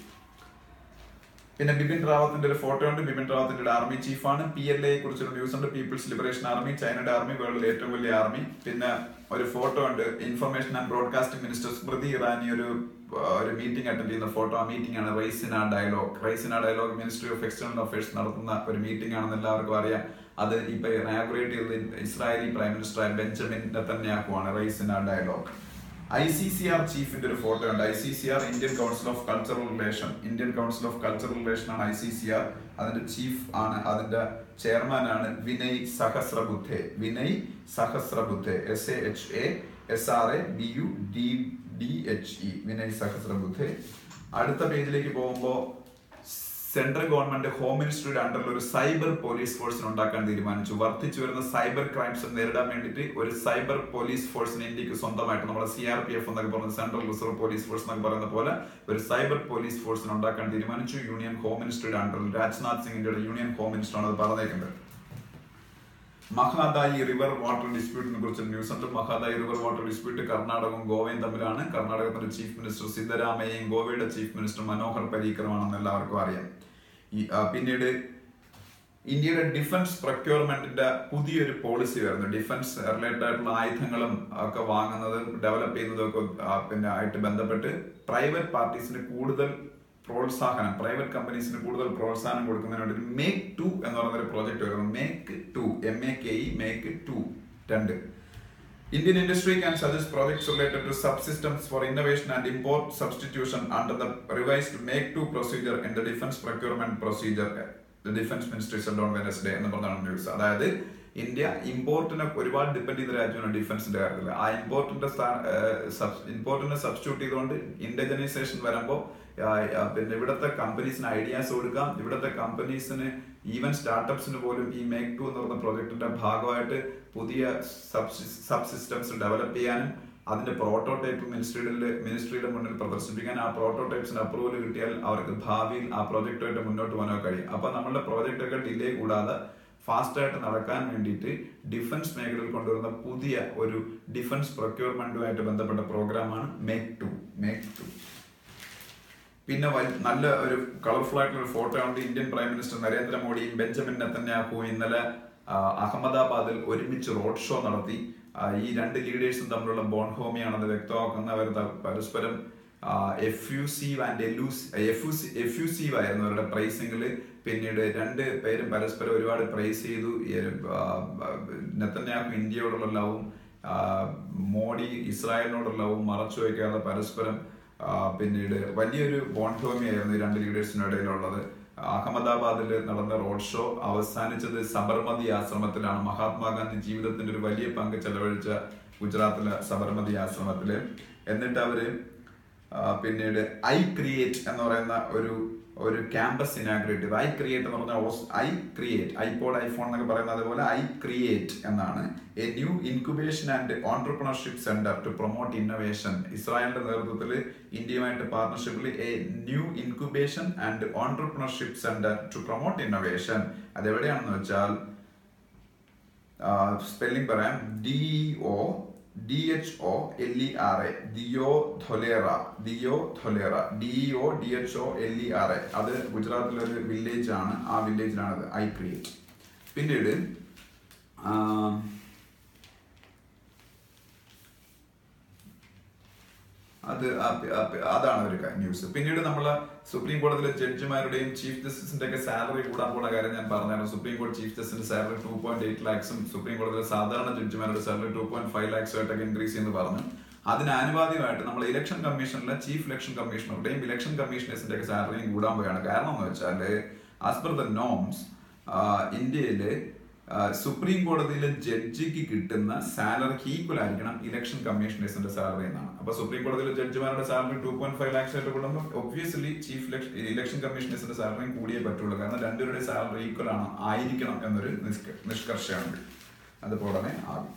പിന്നെ ബിപിൻ റാവത്തിന്റെ ഒരു ഫോട്ടോ ഉണ്ട് ബിപിൻ റാവത്തിന്റെ ഒരു ആർമി ചീഫാണ് പി എൽ എ കുറിച്ചൊരു ന്യൂസ് ഉണ്ട് പീപ്പിൾസ് ലിബറേഷൻ ആർമി ചൈനയുടെ ആർമി വേൾഡിലെ ഏറ്റവും വലിയ ആർമി പിന്നെ ഒരു ഫോട്ടോ ഉണ്ട് information and broadcasting minister Smriti Irani ഒരു ആ, ഒരു മീറ്റിംഗ് അറ്റൻഡ് ചെയ്യുന്ന ഫോട്ടോ ആ മീറ്റിംഗ് ആണ് Raisina dialogue Raisina dialogue ministry of external affairs നടത്തുന്ന ഒരു മീറ്റിംഗ് ആണെന്ന് എല്ലാവർക്കും അറിയാം അത് ഇപ്പൊ ഇനാഗുറേറ്റ് ചെയ്തത് ഇസ്രായേലി പ്രൈം മിനിസ്റ്റർ ബെഞ്ചമിൻ നെതന്യാഹുവാണ് Raisina dialogue I C C R ചീഫിന്റെ ഒരു ഫോട്ടോ ഉണ്ട് I C C R Indian council of cultural relation Indian council of cultural relation ആണ് ഐ സി സി ആർ അതിന്റെ ചീഫ് ആണ് അതിന്റെ ചെയർമാൻ ആണ് Vinay Sahasrabuddhe Vinay Sahasrabuddhe S A H A S R A B U D D H E Vinay Sahasrabuddhe അടുത്ത പേജിലേക്ക് പോകുമ്പോൾ central government home മിനിസ്ട്രിയുടെ അണ്ടറിൽ ഒരു സൈബർ പോലീസ് ഫോഴ്സിന് ഉണ്ടാക്കാൻ തീരുമാനിച്ചു വർദ്ധിച്ചു വരുന്ന സൈബർ ക്രൈംസ് നേരിടാൻ വേണ്ടിയിട്ട് ഒരു സൈബർ പോലീസ് ഫോഴ്സിന് ഇന്ത്യക്ക് സ്വന്തമായിട്ട് നമ്മുടെ സി ആർ പി എഫ് എന്നൊക്കെ പറയുന്ന സെൻട്രൽ റിസർവ് പോലീസ് ഫോഴ്സ് എന്നൊക്കെ പറയുന്ന പോലെ ഒരു സൈബർ പോലീസ് ഫോഴ്സിന് ഉണ്ടാക്കാൻ തീരുമാനിച്ചു യൂണിയൻ ഹോം മിനിസ്ട്രിയുടെ അണ്ടറിൽ രാജ്നാഥ് സിംഗിന്റെ യൂണിയൻ ഹോം മിനിസ്റ്ററാണ് അത് പറഞ്ഞേക്കുന്നത് മഹാദായി റിവർ വാട്ടർ ഡിസ്പ്യൂട്ടിനെ കുറിച്ച് ന്യൂസ് ഉണ്ട് മഹാദായി റിവർ വാട്ടർ ഡിസ്പ്യൂട്ട് കർണാടകവും ഗോവയും തമ്മിലാണ് കർണാടകത്തിന്റെ ചീഫ് മിനിസ്റ്റർ സിദ്ധരാമയ്യയും ഗോവയുടെ ചീഫ് മിനിസ്റ്റർ മനോഹർ പരീക്കറുമാണെന്ന് എല്ലാവർക്കും അറിയാം ഈ ആ, പിന്നീട് ഇന്ത്യയുടെ ഡിഫൻസ് പ്രൊക്യൂർമെന്റിന്റെ പുതിയൊരു പോളിസി വരുന്നു ഡിഫൻസ് റിലേറ്റഡ് ആയിട്ടുള്ള ആയുധങ്ങളും ഒക്കെ വാങ്ങുന്നതും ഡെവലപ്പ് ചെയ്യുന്നതും ഒക്കെ ആ, പിന്നെ ആയിട്ട് ബന്ധപ്പെട്ട് പ്രൈവറ്റ് പാർട്ടീസിന് കൂടുതൽ പ്രോത്സാഹനം പ്രൈവറ്റ് കമ്പനീസിന് കൂടുതൽ പ്രോത്സാഹനം കൊടുക്കുന്നതിന് വേണ്ടി മേക്ക് ടു എന്ന് പറയുന്ന ഒരു പ്രോജക്റ്റ് വരുന്നു make two M A K E make two രണ്ട് Indian industry can suggest projects related to subsystems for innovation and import substitution under the revised Make 2 procedure in the defense procurement procedure. The defense ministry said on Wednesday എന്ന് പറഞ്ഞാണ് news അതായത് India ഇമ്പോർട്ടിനെ ഒരുപാട് depend ചെയ്ത രാജ്യമാണ് ഡിഫൻസിന്റെ കാര്യത്തിൽ ആ ഇമ്പോർട്ടിന്റെ ഇമ്പോർട്ടിനെ substitute ചെയ്തുകൊണ്ട് ഇൻഡജനൈസേഷൻ വരുമ്പോൾ പിന്നെ ഇവിടുത്തെ കമ്പനീസിന് ഐഡിയാസ് കൊടുക്കാം ഇവിടുത്തെ കമ്പനീസിന് ഈവൻ സ്റ്റാർട്ടപ്സിന് പോലും ഈ മേക്ക് ടു എന്ന് പറഞ്ഞ പ്രോജക്റ്റിന്റെ ഭാഗമായിട്ട് പുതിയ സബ് സിസ്റ്റംസ് ഡെവലപ്പ് ചെയ്യാനും അതിന്റെ പ്രോട്ടോടൈപ്പ് മിനിസ്ട്രിയുടെ മിനിസ്ട്രിയുടെ മുന്നിൽ പ്രദർശിപ്പിക്കാൻ ആ പ്രോട്ടോടൈപ്സിന് അപ്രൂവൽ കിട്ടിയാൽ അവർക്ക് ഭാവിയിൽ ആ പ്രോജക്റ്റുമായിട്ട് മുന്നോട്ട് പോകാൻ കഴിയും അപ്പൊ നമ്മളുടെ പ്രോജക്റ്റ് ഒക്കെ ഡിലേ കൂടാതെ ഫാസ്റ്റ് ആയിട്ട് നടക്കാൻ വേണ്ടിയിട്ട് ഡിഫൻസ് മേഖലയിൽ കൊണ്ടുവരുന്ന പുതിയ ഒരു ഡിഫൻസ് പ്രൊക്യൂർമെന്റുമായിട്ട് ബന്ധപ്പെട്ട പ്രോഗ്രാമാണ് മേക്ക് ടു മേക്ക് ടു പിന്നെ വൽ- നല്ല ഒരു കളർഫുൾ ആയിട്ടുള്ള ഒരു ഫോട്ടോ ഉണ്ട് ഇന്ത്യൻ പ്രൈം മിനിസ്റ്റർ നരേന്ദ്രമോദിയും ബെഞ്ചമിൻ നെത്തന്യാഹുവും ഇന്നലെ ആ, അഹമ്മദാബാദിൽ ഒരുമിച്ച് റോഡ് ഷോ നടത്തി ആ, ഈ രണ്ട് ലീഡേഴ്സും തമ്മിലുള്ള ബോൺ ഹോമിയാണെന്ന് വ്യക്തമാക്കുന്ന അവർ ത- പരസ്പരം എഫ്യൂസീവ് ആൻഡ് എഫ്യൂസീവ് ആയിരുന്നു അവരുടെ പ്രൈസിംഗിൽ പിന്നീട് രണ്ട് പേരും പരസ്പരം ഒരുപാട് പ്രൈസ് ചെയ്തു ഈ ഒരു, ആ, നെത്തന്യാഹു ഇന്ത്യയോടുള്ള ലവും ആ, മോഡി ഇസ്രായേലിനോടുള്ള ലവും മറച്ചു വയ്ക്കാതെ പരസ്പരം ആ, പിന്നീട് വലിയൊരു ബോൺഹോമിയായിരുന്നു ഈ രണ്ട് ലീഡേഴ്സിനും ഇടയിലുള്ളത് അഹമ്മദാബാദിൽ നടന്ന റോഡ് ഷോ അവസാനിച്ചത് സബർമതി ആശ്രമത്തിലാണ് മഹാത്മാഗാന്ധി ജീവിതത്തിന്റെ ഒരു വലിയ പങ്ക് ചെലവഴിച്ച ഗുജറാത്തിലെ സബർമതി ആശ്രമത്തില് എന്നിട്ട് അവര് ആ, പിന്നീട് ഐ ക്രിയേറ്റ് എന്ന് പറയുന്ന ഒരു ഒരു ക്യാമ്പസ് ഇനാഗ്രേറ്റ് ചെയ്തു ഐ ക്രിയേറ്റ് എന്ന് പറഞ്ഞാൽ ഐ ക്രിയേറ്റ് ഐപോഡ് ഐഫോൺ എന്നൊക്കെ പറയുന്നത് അതുപോലെ ഐ ക്രിയേറ്റ് എന്നാണ് a new incubation and entrepreneurship centre to promote innovation ഇസ്രായേലിന്റെ നേതൃത്വത്തിൽ ഇന്ത്യയുമായിട്ട് പാർട്ണർഷിപ്പിൽ a new incubation and entrepreneurship centre to promote innovation അതെവിടെയാണെന്ന് വെച്ചാൽ സ്പെല്ലിംഗ് പറയാം D O D H O L E R A ദിയോ ധൊലേറ ദിയോ Dholera D O D H O L E R A അത് ഗുജറാത്തിലെ ഒരു വില്ലേജ് ആണ് ആ വില്ലേജിലാണ് ഐ ക്രിയേറ്റ് പിന്നീട് ആ, അത് ആ- ആ- അതാണ് ഒരു ന്യൂസ് പിന്നീട് നമ്മൾ സുപ്രീം കോടതിയിലെ ജഡ്ജിമാരുടെയും ചീഫ് ജസ്റ്റിസിന്റെ ഒക്കെ സാലറി കൂടാൻ പോണ കാര്യം ഞാൻ പറഞ്ഞായിരുന്നു സുപ്രീം കോടതി ചീഫ് ജസ്റ്റിന്റെ സാലറി ടു പോയിന്റ് എയ്റ്റ് ലാക്സും സുപ്രീം കോടതിയിലെ സാധാരണ ജഡ്ജിമാരുടെ സാലറി ടു പോയിന്റ് ഫൈവ് ലാക്സും ആയിട്ടൊക്കെ ഇൻക്രീസ് ചെയ്യുന്നു പറഞ്ഞു അതിന് ആനുപാതികമായിട്ട് നമ്മൾ ഇലക്ഷൻ കമ്മീഷനിലെ ചീഫ് ഇലക്ഷൻ കമ്മീഷണറുടെയും ഇലക്ഷൻ കമ്മീഷണേഴ്സിന്റെ ഒക്കെ സാലറിയും കൂടാൻ പോവുകയാണ് കാരണം എന്ന് വെച്ചാൽ ആസ് പെർ ദ നോംസ് ഇന്ത്യയില് ആ, സുപ്രീം കോടതിയിലെ ജഡ്ജിക്ക് കിട്ടുന്ന സാലറിക്ക് ഈക്വൽ ആയിരിക്കണം ഇലക്ഷൻ കമ്മീഷണേഴ്സിന്റെ സാലറി എന്നാണ് അപ്പൊ സുപ്രീം കോടതിയിലെ ജഡ്ജിമാരുടെ salary two point five lakhs ആയിട്ട് കൂടുമ്പോൾ ഒബ്വിയസ്ലി ചീഫ് ഇലക്ഷൻ കമ്മീഷണേഴ്സിന്റെ സാലറിയും കൂടിയേ പറ്റുള്ളൂ കാരണം രണ്ടുപേരുടെ സാലറി ഈക്വൽ ആണ് ആയിരിക്കണം എന്നൊരു നിഷ്ക- നിഷ്കർഷയാണ് അതുപോലെ ആകും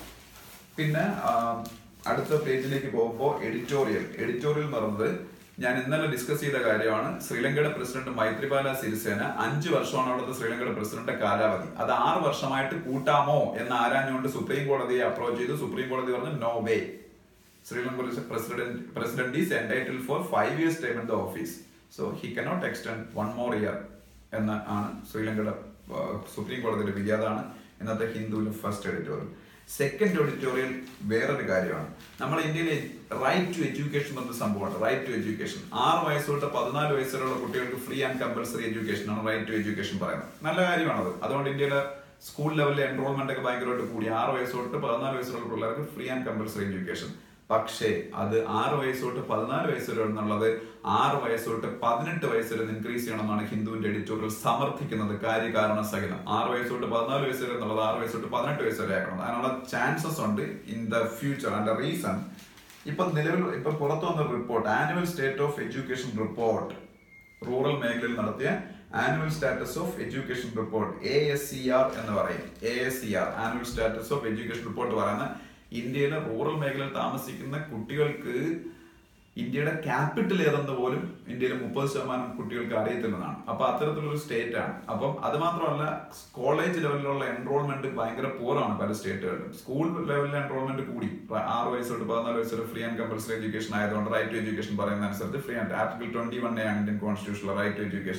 പിന്നെ ആ, അടുത്ത പേജിലേക്ക് പോകുമ്പോൾ എഡിറ്റോറിയൽ എഡിറ്റോറിയൽ എന്ന് പറയുന്നത് ഞാൻ ഇന്നലെ ഡിസ്കസ് ചെയ്ത കാര്യമാണ് ശ്രീലങ്കയുടെ പ്രസിഡന്റ് മൈത്രിപാല സിരിസേന അഞ്ചു വർഷമാണ് അവിടുത്തെ ശ്രീലങ്കയുടെ പ്രസിഡന്റ് കാലാവധി അത് ആറ് വർഷമായിട്ട് കൂട്ടാമോ എന്ന് ആരാഞ്ഞുകൊണ്ട് സുപ്രീം കോടതിയെ അപ്രോച്ച് ചെയ്തു സുപ്രീം കോടതി പറഞ്ഞു no way Sri Lanka president president is entitle for five years time in the office so he cannot extend one more year എന്ന് ആണ് ശ്രീലങ്കയുടെ ആ, സുപ്രീം കോടതിയുടെ വിധി അതാണ് ഇന്നത്തെ ഹിന്ദുവിലെ ഫസ്റ്റ് എഡിറ്റോറിയൽ സെക്കൻഡ് എഡിറ്റോറിയൽ വേറൊരു കാര്യമാണ് നമ്മുടെ ഇന്ത്യയിലെ റൈറ്റ് ടു എഡ്യൂക്കേഷൻ എന്നൊരു സംഭവമാണ് റൈറ്റ് ടു എഡ്യൂക്കേഷൻ ആറ് വയസ്സ് തൊട്ട് പതിനാല് വയസ്സ് വരെയുള്ള കുട്ടികൾക്ക് ഫ്രീ ആൻഡ് കമ്പൽസറി എഡ്യൂക്കേഷൻ ആണ് റൈറ്റ് ടു എഡ്യൂക്കേഷൻ പറയുന്നത് നല്ല കാര്യമാണത് അതുകൊണ്ട് ഇന്ത്യയിലെ സ്കൂൾ ലെവലിലെ എൻറോൾമെന്റ് ഒക്കെ ഭയങ്കരമായിട്ട് കൂടി ആറ് വയസ്സ് തൊട്ട് പതിനാല് വയസ്സുള്ള പിള്ളേർക്ക് ഫ്രീ ആൻഡ് കമ്പൽസറി എഡ്യൂക്കേഷൻ പക്ഷേ അത് ആറ് വയസ്സ് തൊട്ട് പതിനാല് വയസ്സ് വരെ എന്നുള്ളത് ആറ് വയസ്സ് തൊട്ട് പതിനെട്ട് വയസ്സ് വരെ ഇൻക്രീസ് ചെയ്യണമെന്നാണ് ഹിന്ദുവിന്റെ എഡിറ്റോറിയൽ സമർത്ഥിക്കുന്നത് കാര്യകാരണ സഹിതം ആറ് വയസ്സ് തൊട്ട് പതിനാല് വയസ്സ് വരെ എന്നുള്ളത് ആറ് വയസ്സ് തൊട്ട് പതിനെട്ട് വയസ്സ് വരെ ആക്കണം അതിനുള്ള ചാൻസസ് ഉണ്ട് in the future and reason ഇപ്പൊ നിലവിൽ ഇപ്പൊ പുറത്തു വന്ന report annual state of education report rural മേഖലയിൽ നടത്തിയ annual status of education report A S C R എന്ന് പറയും A S C R annual status of education report പറയുന്ന ഇന്ത്യയിലെ റൂറൽ മേഖലയിൽ താമസിക്കുന്ന കുട്ടികൾക്ക് ഇന്ത്യയുടെ ക്യാപിറ്റൽ ഏതെന്ന് പോലും ഇന്ത്യയിലെ മുപ്പത് ശതമാനം കുട്ടികൾക്ക് അറിയത്തില്ലെന്നാണ് അപ്പൊ അത്തരത്തിലൊരു സ്റ്റേറ്റ് ആണ് അപ്പം അത് മാത്രമല്ല കോളേജ് ലെവലിലുള്ള എൻറോൾമെന്റ് ഭയങ്കര പോറാണ് പല സ്റ്റേറ്റുകളിലും സ്കൂൾ ലെവലിലെ എൻറോൾമെന്റ് കൂടി റ- ആറ് വയസ്സ് തൊട്ട് പതിനാല് വയസ്സ് വരെ ഫ്രീ ആൻഡ് കമ്പൽസറി എഡ്യൂക്കേഷൻ ആയതുകൊണ്ട് റൈറ്റ് ടു എഡ്യൂക്കേഷൻ പറയുന്ന അനുസരിച്ച് free and article twenty one ആണ് ഇന്ത്യൻ കോൺസ്റ്റിറ്റ്യൂഷനിലെ റൈറ്റ് ടു എഡ്യൂക്കേഷൻ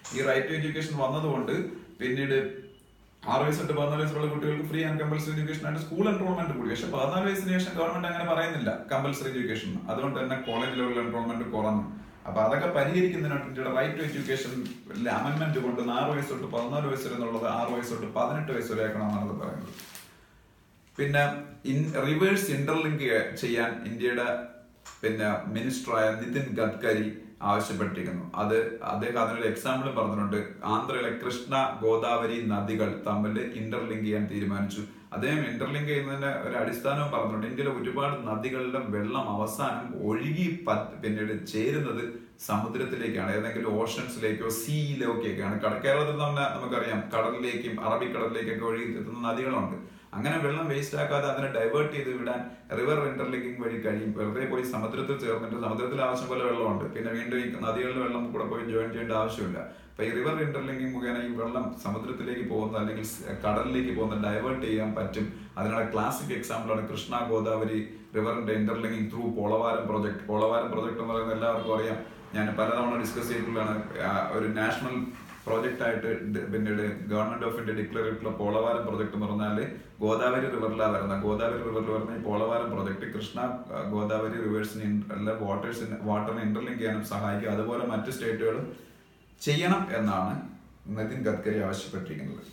ഈ റൈറ്റ് ടു എഡ്യൂക്കേഷൻ വന്നതുകൊണ്ട് പിന്നീട് ആറ് വയസ്സ് തൊട്ട് പതിനാല് വയസ്സുള്ള കുട്ടികൾക്ക് ഫ്രീ ആൻഡ് കമ്പൽസറി എഡ്യൂക്കേഷൻ ആയിട്ട് സ്കൂൾ എൻറോൾമെന്റ് കൂടി പക്ഷെ പതിനാല് വയസ്സിന് ശേഷം ഗവൺമെന്റ് അങ്ങനെ പറയുന്നില്ല കമ്പൽസറി എഡ്യൂക്കേഷൻ അതുകൊണ്ട് തന്നെ കോളേജ് ലെവൽ എൻറോൾമെന്റ് കുറഞ്ഞു അപ്പൊ അതൊക്കെ പരിഹരിക്കുന്നതിനായിട്ട് ഇന്ത്യയുടെ റൈറ്റ് ടു എഡ്യൂക്കേഷൻ അമെന്റ്മെന്റ് കൊണ്ട് ആറ് വയസ്സ് തൊട്ട് പതിനാല് വയസ്സ് വരെ എന്നുള്ളത് ആറ് വയസ്സ് തൊട്ട് പതിനെട്ട് വയസ്സ് വരെ ആക്കണമെന്നാണ് അത് പറയുന്നത് പിന്നെ റിവേഴ്സ് ഇന്റർലിങ്ക് ചെയ്യാൻ ഇന്ത്യയുടെ പിന്നെ മിനിസ്റ്ററായ നിതിൻ ഗഡ്കരി ആവശ്യപ്പെട്ടിരിക്കുന്നു അത് അദ്ദേഹം അതിനൊരു എക്സാമ്പിൾ പറഞ്ഞിട്ടുണ്ട് ആന്ധ്രയിലെ കൃഷ്ണ ഗോദാവരി നദികൾ തമ്മിൽ ഇന്റർലിങ്ക് ചെയ്യാൻ തീരുമാനിച്ചു അദ്ദേഹം ഇന്റർലിങ്ക് ചെയ്യുന്നതിന്റെ ഒരു അടിസ്ഥാനവും പറഞ്ഞിട്ടുണ്ട് ഇന്ത്യയിലെ ഒരുപാട് നദികളിലെ വെള്ളം അവസാനം ഒഴുകി പ- പിന്നീട് ചേരുന്നത് സമുദ്രത്തിലേക്കാണ് ഏതെങ്കിലും ഓഷൻസിലേക്കോ സീയിലേക്കൊക്കെയാണ് കട- കേരളത്തിൽ തന്നെ നമുക്കറിയാം കടലിലേക്കും അറബിക്കടലിലേക്കൊക്കെ ഒഴുകി എത്തുന്ന നദികളുണ്ട് അങ്ങനെ വെള്ളം വേസ്റ്റ് ആക്കാതെ അതിനെ ഡൈവേർട്ട് ചെയ്ത് വിടാൻ റിവർ ഇന്റർലിങ്കിങ് വഴി കഴിയും വെറുതെ പോയി സമുദ്രത്തിൽ ചേർന്നിട്ട് സമുദ്രത്തിൽ ആവശ്യം പോലെ വെള്ളമുണ്ട് പിന്നെ വീണ്ടും ഈ നദികളിൽ വെള്ളം കൂടെ പോയി ജോയിൻ ചെയ്യേണ്ട ആവശ്യമില്ല അപ്പൊ ഈ റിവർ ഇന്റർലിങ്കിങ് മുഖേന ഈ വെള്ളം സമുദ്രത്തിലേക്ക് പോകുന്ന അല്ലെങ്കിൽ സ് കടലിലേക്ക് പോകുന്ന ഡൈവേർട്ട് ചെയ്യാൻ പറ്റും അതിനുള്ള ക്ലാസിക് എക്സാമ്പിൾ ആണ് കൃഷ്ണ ഗോദാവരി റിവറിന്റെ interlinking through Polavaram project Polavaram project എന്ന് പറയുന്നത് എല്ലാവർക്കും അറിയാം ഞാൻ പലതവണ ഡിസ്കസ് ചെയ്തിട്ടുള്ളതാണ് ആ, ഒരു നാഷണൽ പ്രോജക്റ്റ് ആയിട്ട് ഡ- പിന്നീട് ഗവൺമെന്റ് ഓഫ് ഇന്ത്യ ഡിക്ലെയർ ചെയ്തിട്ടുള്ള പോളവാരം പ്രോജക്ട് എന്ന് പറഞ്ഞാല് ഗോദാവരി റിവറിലാണ് വരുന്നത് ഗോദാവരി റിവറിൽ വരുന്ന ഈ പോളവാരം പ്രോജക്ട് കൃഷ്ണ ആ, ഗോദാവരി റിവേഴ്സിന് എല്ലാ വാട്ടേഴ്സിന് വാട്ടറിനെ ഇന്റർലിങ്ക് ചെയ്യാനും സഹായിക്കും അതുപോലെ മറ്റ് സ്റ്റേറ്റുകളും ചെയ്യണം എന്നാണ് നിതിൻ ഗഡ്കരി ആവശ്യപ്പെട്ടിരിക്കുന്നത്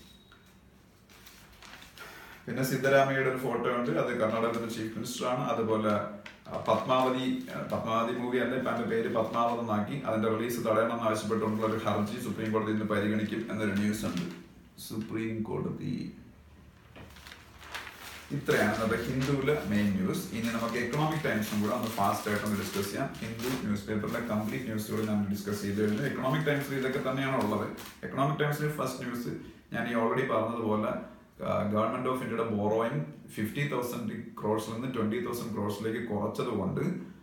പിന്നെ സിദ്ധരാമയ്യയുടെ ഒരു ഫോട്ടോ ഉണ്ട് അത് കർണാടകത്തിന്റെ ചീഫ് മിനിസ്റ്റർ ആണ് അതുപോലെ ആ, പത്മാവതി ആ, പത്മാവതി മൂവി അല്ല ഇപ്പൊ അതിന്റെ പേര് പത്മാവത് എന്നാക്കി അതിന്റെ റിലീസ് തടയണമെന്ന് ആവശ്യപ്പെട്ടുകൊണ്ടുള്ള ഒരു ഹർജി സുപ്രീം കോടതി ഇന്ന് പരിഗണിക്കും എന്നൊരു ന്യൂസ് ഉണ്ട് സുപ്രീം കോടതി ഇത്രയാണ് ഇന്നത്തെ ഹിന്ദുവിലെ മെയിൻ ന്യൂസ് ഇനി നമുക്ക് എക്കണോമിക് ടൈംസും കൂടെ ഒന്ന് ഫാസ്റ്റ് ആയിട്ട് ഒന്ന് ഡിസ്കസ് ചെയ്യാം ഹിന്ദു ന്യൂസ് പേപ്പറിലെ കംപ്ലീറ്റ് ന്യൂസുകൾ ഞാൻ ഡിസ്കസ് ചെയ്ത് കഴിഞ്ഞു എക്കണോമിക് ടൈംസിൽ ഇതൊക്കെ തന്നെയാണ് ഉള്ളത് എക്കണോമിക് ടൈംസിൽ ഫസ്റ്റ് ന്യൂസ് ഞാൻ ഈ ഓൾറെഡി പറഞ്ഞതുപോലെ ഗവൺമെന്റ് ഓഫ് ഇന്ത്യയുടെ ബോറോയിങ് ഫിഫ്റ്റി തൗസൻഡ് ക്രോഡ്സിൽ നിന്ന് ട്വന്റി തൗസൻഡ് ക്രോഡ്സിലേക്ക് കുറച്ചത് കൊണ്ട്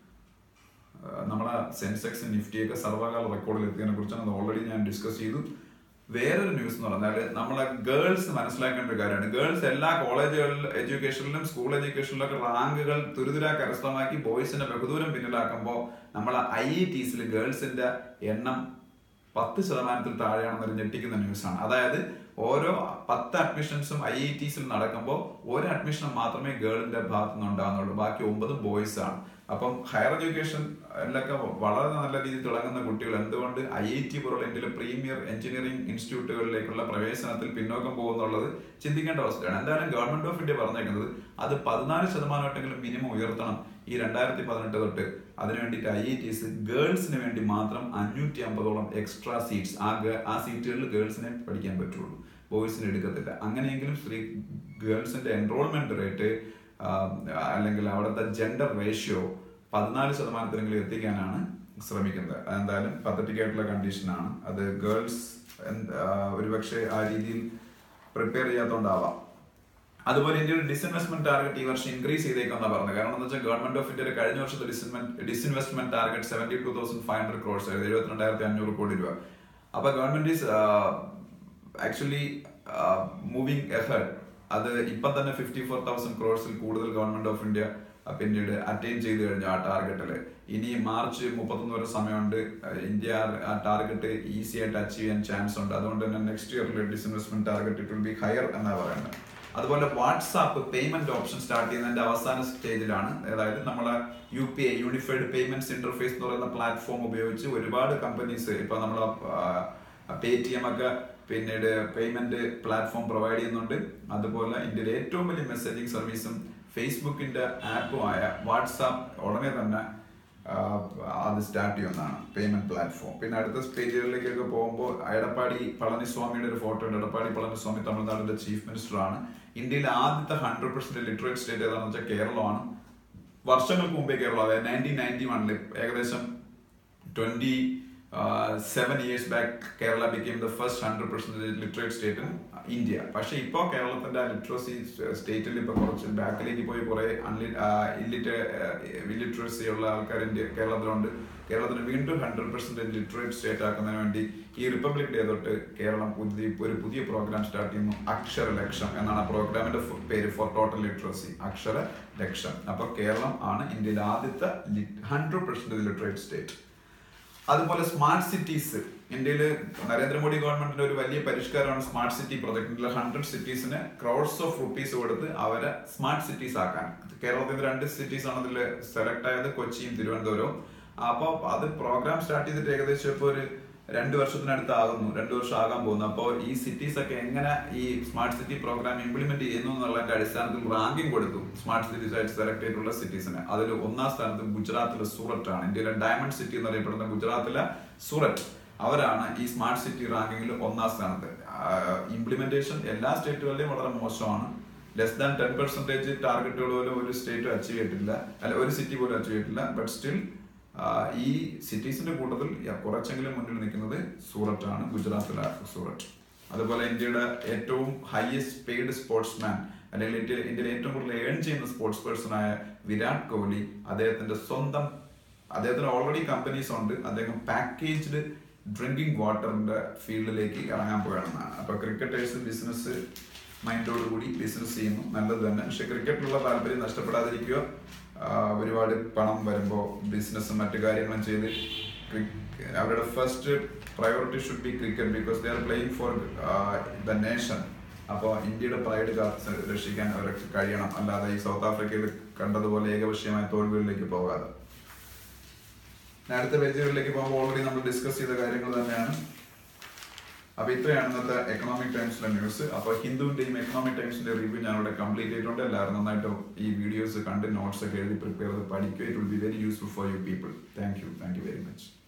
നമ്മളെ സെൻസെക്സ് നിഫ്റ്റിയൊക്കെ സർവകാല റെക്കോർഡിൽ എത്തിയതിനെ കുറിച്ചാണ് അത് ഓൾറെഡി ഞാൻ ഡിസ്കസ് ചെയ്തു വേറൊരു ന്യൂസ് എന്ന് പറഞ്ഞാൽ നമ്മളെ ഗേൾസ് മനസ്സിലാക്കേണ്ട ഒരു കാര്യമാണ് ഗേൾസ് എല്ലാ കോളേജുകളിലും എഡ്യൂക്കേഷനിലും സ്കൂൾ എഡ്യൂക്കേഷനിലൊക്കെ റാങ്കുകൾ തുരിതുരാ കരസ്ഥമാക്കി ബോയ്സിനെ ബഹുദൂരം പിന്നിലാക്കുമ്പോൾ നമ്മളെ ഐ ഐ ടീസിൽ ഗേൾസിന്റെ എണ്ണം പത്ത് ശതമാനത്തിൽ താഴെയാണെന്നൊരു ഞെട്ടിക്കുന്ന ന്യൂസാണ് അതായത് ഓരോ പത്ത് അഡ്മിഷൻസും ഐ ഐ ടീസിൽ നടക്കുമ്പോൾ ഒരു അഡ്മിഷൻ മാത്രമേ ഗേളിന്റെ ഭാഗത്തു നിന്ന് ഉണ്ടാകുന്നുള്ളൂ ബാക്കി ഒമ്പതും ബോയ്സ് ആണ് അപ്പം ഹയർ എഡ്യൂക്കേഷൻ ിലൊക്കെ വളരെ നല്ല രീതിയിൽ തിളങ്ങുന്ന കുട്ടികൾ എന്തുകൊണ്ട് ഐ ഐ ടി പോലുള്ള ഇന്ത്യയിലെ പ്രീമിയർ എഞ്ചിനീയറിംഗ് ഇൻസ്റ്റിറ്റ്യൂട്ടുകളിലേക്കുള്ള പ്രവേശനത്തിൽ പിന്നോക്കം പോകുന്നുള്ളത് ചിന്തിക്കേണ്ട അവസ്ഥയാണ് എന്തായാലും ഗവൺമെന്റ് ഓഫ് ഇന്ത്യ പറഞ്ഞേക്കുന്നത് അത് പതിനാല് ശതമാനമായിട്ടെങ്കിലും മിനിമം ഉയർത്തണം ഈ രണ്ടായിരത്തി പതിനെട്ട് തൊട്ട് അതിനു വേണ്ടിയിട്ട് ഐ ഐ ടീസ് ഗേൾസിന് വേണ്ടി മാത്രം അഞ്ഞൂറ്റി അമ്പതോളം എക്സ്ട്രാ സീറ്റ്സ് ആ ഗേ- ആ സീറ്റുകളിൽ ഗേൾസിനെ പഠിക്കാൻ പറ്റുള്ളൂ ബോയ്സിന് എടുക്കത്തില്ല അങ്ങനെയെങ്കിലും സ്ത്രീ ഗേൾസിന്റെ എൻറോൾമെന്റ് റേറ്റ് അല്ലെങ്കിൽ അവിടുത്തെ ജെൻഡർ റേഷ്യോ പതിനാല് ശതമാനത്തിലെങ്കിലും എത്തിക്കാനാണ് ശ്രമിക്കുന്നത് അതെന്തായാലും പത്തറ്റിക് ആയിട്ടുള്ള കണ്ടീഷനാണ് അത് ഗേൾസ് ഒരുപക്ഷെ ആ രീതിയിൽ പ്രിപ്പയർ ചെയ്യാത്തതുകൊണ്ടാവാം അതുപോലെ ഇന്ത്യയുടെ ഡിസ്ഇൻവെസ്റ്റ്മെന്റ് ടാർഗറ്റ് ഈ വർഷം ഇൻക്രീസ് ചെയ്തേക്കാന്നാ പറഞ്ഞത് കാരണം എന്താ വെച്ചാൽ ഗവൺമെന്റ് ഓഫ് ഇന്ത്യയുടെ കഴിഞ്ഞ വർഷത്തെ disinvent disinvestment target seventy two thousand five hundred crores ആയിരുന്നു എഴുപത്തിരണ്ടായിരത്തി അഞ്ഞൂറ് കോടി രൂപ അപ്പൊ government is actually moving ahead അത് ഇപ്പം തന്നെ ഫിഫ്റ്റി ഫോർ തൗസൻഡ് ക്രോഡ്സിൽ കൂടുതൽ ഗവൺമെന്റ് ഓഫ് ഇന്ത്യ ആ, പിന്നീട് അറ്റൈൻ ചെയ്ത് കഴിഞ്ഞു ആ ടാർഗറ്റില് ഇനി മാർച്ച് മുപ്പത്തൊന്ന് വരെ സമയമുണ്ട് ആ, ഇന്ത്യ ആ ടാർഗറ്റ് ഈസി ആയിട്ട് അച്ചീവ് ചെയ്യാൻ ചാൻസ് ഉണ്ട് അതുകൊണ്ട് തന്നെ നെക്സ്റ്റ് ഇയറിൽ disinvestment target it will be higher എന്നാണ് പറയുന്നത് അതുപോലെ വാട്സാപ്പ് പേയ്മെന്റ് ഓപ്ഷൻ സ്റ്റാർട്ട് ചെയ്യുന്നതിന്റെ അവസാന സ്റ്റേജിലാണ് അതായത് നമ്മളെ U P I unified payments interface എന്ന് പറയുന്ന പ്ലാറ്റ്ഫോം ഉപയോഗിച്ച് ഒരുപാട് കമ്പനീസ് ഇപ്പൊ നമ്മളെ പേ ടി എം ഒക്കെ പിന്നീട് പേയ്മെന്റ് പ്ലാറ്റ്ഫോം പ്രൊവൈഡ് ചെയ്യുന്നുണ്ട് അതുപോലെ ഇന്ത്യയിലെ ഏറ്റവും വലിയ മെസ്സേജിംഗ് സർവീസും ഫേസ്ബുക്കിന്റെ ആപ്പുമായ വാട്സാപ്പ് ഉടനെ തന്നെ ആ, അത് സ്റ്റാർട്ട് ചെയ്യുന്നതാണ് പേയ്മെന്റ് പ്ലാറ്റ്ഫോം പിന്നെ അടുത്ത പേജുകളിലേക്കൊക്കെ പോകുമ്പോൾ എടപ്പാടി പളനിസ്വാമിയുടെ ഒരു ഫോട്ടോ ഉണ്ട് എടപ്പാടി പളനിസ്വാമി തമിഴ്നാടിന്റെ ചീഫ് മിനിസ്റ്റർ ആണ് ഇന്ത്യയിലെ ആദ്യത്തെ ഹൺഡ്രഡ് പെർസെന്റ് ലിറ്ററേറ്റ് സ്റ്റേറ്റ് ഏതാണെന്ന് വെച്ചാൽ കേരളമാണ് വർഷങ്ങൾക്ക് മുമ്പേ കേരളം അതായത് നയൻറ്റീൻ നയൻറ്റി വണ്ണിൽ ഏകദേശം twenty seven years back Kerala became the first hundred percent literate state in India പക്ഷെ ഇപ്പോൾ കേരളത്തിന്റെ ലിറ്ററസി സ്റ്റേറ്റിൽ ഇപ്പൊ കുറച്ച് ബാക്കിലേക്ക് പോയി കുറെ ഇല്ലിറ്ററസി ഉള്ള ആൾക്കാർ ഇന്ത്യ കേരളത്തിലുണ്ട് കേരളത്തിന് വീണ്ടും ഹൺഡ്രഡ് പെർസെന്റ് ലിറ്ററേറ്റ് സ്റ്റേറ്റ് ആക്കുന്നതിന് വേണ്ടി ഈ റിപ്പബ്ലിക് ഡേ തൊട്ട് കേരളം പുതിയ ഒരു പുതിയ പ്രോഗ്രാം സ്റ്റാർട്ട് ചെയ്യുന്നു അക്ഷര ലക്ഷം എന്നാണ് ആ പ്രോഗ്രാമിന്റെ പേര് ഫോർ ടോട്ടൽ ലിറ്ററസി അക്ഷര ലക്ഷം അപ്പൊ കേരളം ആണ് ഇന്ത്യയിലെ ആദ്യത്തെ ഹൺഡ്രഡ് പെർസെന്റ് ലിറ്ററേറ്റ് സ്റ്റേറ്റ് അതുപോലെ സ്മാർട്ട് സിറ്റീസ് ഇന്ത്യയിൽ നരേന്ദ്രമോദി ഗവൺമെന്റിന്റെ ഒരു വലിയ പരിഷ്കാരമാണ് സ്മാർട്ട് സിറ്റി പ്രൊജക്ട് ഹൺഡ്രഡ് സിറ്റീസിന് ക്രോഡ്സ് ഓഫ് റുപ്പീസ് കൊടുത്ത് അവരെ സ്മാർട്ട് സിറ്റീസ് ആക്കാൻ കേരളത്തിൽ രണ്ട് സിറ്റീസ് ആണ് ഇതിൽ സെലക്ട് ആയത് കൊച്ചിയും തിരുവനന്തപുരവും അപ്പോൾ അത് പ്രോഗ്രാം സ്റ്റാർട്ട് ചെയ്തിട്ട് ഏകദേശം ഇപ്പോൾ ഒരു രണ്ട് വർഷത്തിനടുത്ത് ആകുന്നു രണ്ട് വർഷം ആകാൻ പോകുന്നു അപ്പോൾ ഈ സിറ്റീസ് ഒക്കെ എങ്ങനെ ഈ സ്മാർട്ട് സിറ്റി പ്രോഗ്രാം ഇംപ്ലിമെന്റ് ചെയ്യുന്നു എന്നുള്ളതിന്റെ അടിസ്ഥാനത്തിൽ റാങ്കിങ് കൊടുത്തു സ്മാർട്ട് സിറ്റീസ് ആയിട്ട് സെലക്ട് ചെയ്തിട്ടുള്ള സിറ്റീസിന് അതിൽ ഒന്നാം സ്ഥാനത്ത് ഗുജറാത്തിലെ സൂററ്റ് ആണ് ഇന്ത്യയിലെ ഡയമണ്ട് സിറ്റി എന്നറിയപ്പെടുന്ന ഗുജറാത്തിലെ സൂററ്റ് അവരാണ് ഈ സ്മാർട്ട് സിറ്റി റാങ്കിങ്ങിൽ ഒന്നാം സ്ഥാനത്ത് ഇംപ്ലിമെന്റേഷൻ എല്ലാ സ്റ്റേറ്റുകളിലെയും വളരെ മോശമാണ് ലെസ് ദാൻ ടെൻ പെർസെന്റേജ് ടാർഗറ്റുകൾ പോലും ഒരു സ്റ്റേറ്റ് അച്ചീവ് ചെയ്തിട്ടില്ല അല്ല ഒരു സിറ്റി പോലും അച്ചീവ് ചെയ്തിട്ടില്ല ബട്ട് സ്റ്റിൽ ഈ സിറ്റീസിന്റെ കൂട്ടത്തിൽ കുറച്ചെങ്കിലും മുന്നിൽ നിൽക്കുന്നത് സൂററ്റ് ആണ് ഗുജറാത്തിലെ സൂററ്റ് അതുപോലെ ഇന്ത്യയുടെ ഏറ്റവും ഹയസ്റ്റ് പെയ്ഡ് സ്പോർട്സ്മാൻ അല്ലെങ്കിൽ ഇന്ത്യ ഇന്ത്യയിൽ ഏറ്റവും കൂടുതൽ ഏൺ ചെയ്യുന്ന സ്പോർട്സ് പേഴ്സണായ വിരാട് കോഹ്ലി അദ്ദേഹത്തിന്റെ സ്വന്തം അദ്ദേഹത്തിന് ഓൾറെഡി കമ്പനീസ് ഉണ്ട് അദ്ദേഹം പാക്കേജ്ഡ് ഡ്രിങ്കിങ് വാട്ടറിന്റെ ഫീൽഡിലേക്ക് ഇറങ്ങാൻ പോവുകയാണെന്നാണ് അപ്പൊ ക്രിക്കറ്റേഴ്സ് ബിസിനസ് മൈൻഡോട് കൂടി ബിസിനസ് ചെയ്യുന്നു നല്ലത് തന്നെ പക്ഷെ ക്രിക്കറ്റിലുള്ള താല്പര്യം നഷ്ടപ്പെടാതിരിക്കുക ഒരുപാട് പണം വരുമ്പോൾ ബിസിനസ്സും മറ്റു കാര്യങ്ങളും ചെയ്ത് അവരുടെ first priority should be cricket because they are playing for the nation അപ്പോൾ ഇന്ത്യയുടെ പ്രൈഡ് കാത്ത് രക്ഷിക്കാൻ അവർക്ക് കഴിയണം അല്ലാതെ ഈ സൗത്ത് ആഫ്രിക്കയിൽ കണ്ടതുപോലെ ഏകപക്ഷീയമായ തോൽവികളിലേക്ക് പോകാതെ അടുത്ത പേജുകളിലേക്ക് പോകുമ്പോൾ ഓൾറെഡി നമ്മൾ ഡിസ്കസ് ചെയ്ത കാര്യങ്ങൾ തന്നെയാണ് അപ്പൊ ഇത്രയാണ് ഇന്നത്തെ എക്കണോമിക് ടൈംസിലെ ന്യൂസ് അപ്പൊ ഹിന്ദുവിന്റെയും എക്കണോമിക് ടൈംസിന്റെ റിവ്യൂ ഞാൻ ഇവിടെ കംപ്ലീറ്റ് ചെയ്തിട്ടുണ്ട് എല്ലാവരും നന്നായിട്ട് ഈ വീഡിയോസ് കണ്ട് നോട്ട്സ് ഒക്കെ എഴുതി പ്രിപ്പയർ ചെയ്ത് പഠിക്കുക it will be very useful for you people thank you thank you very much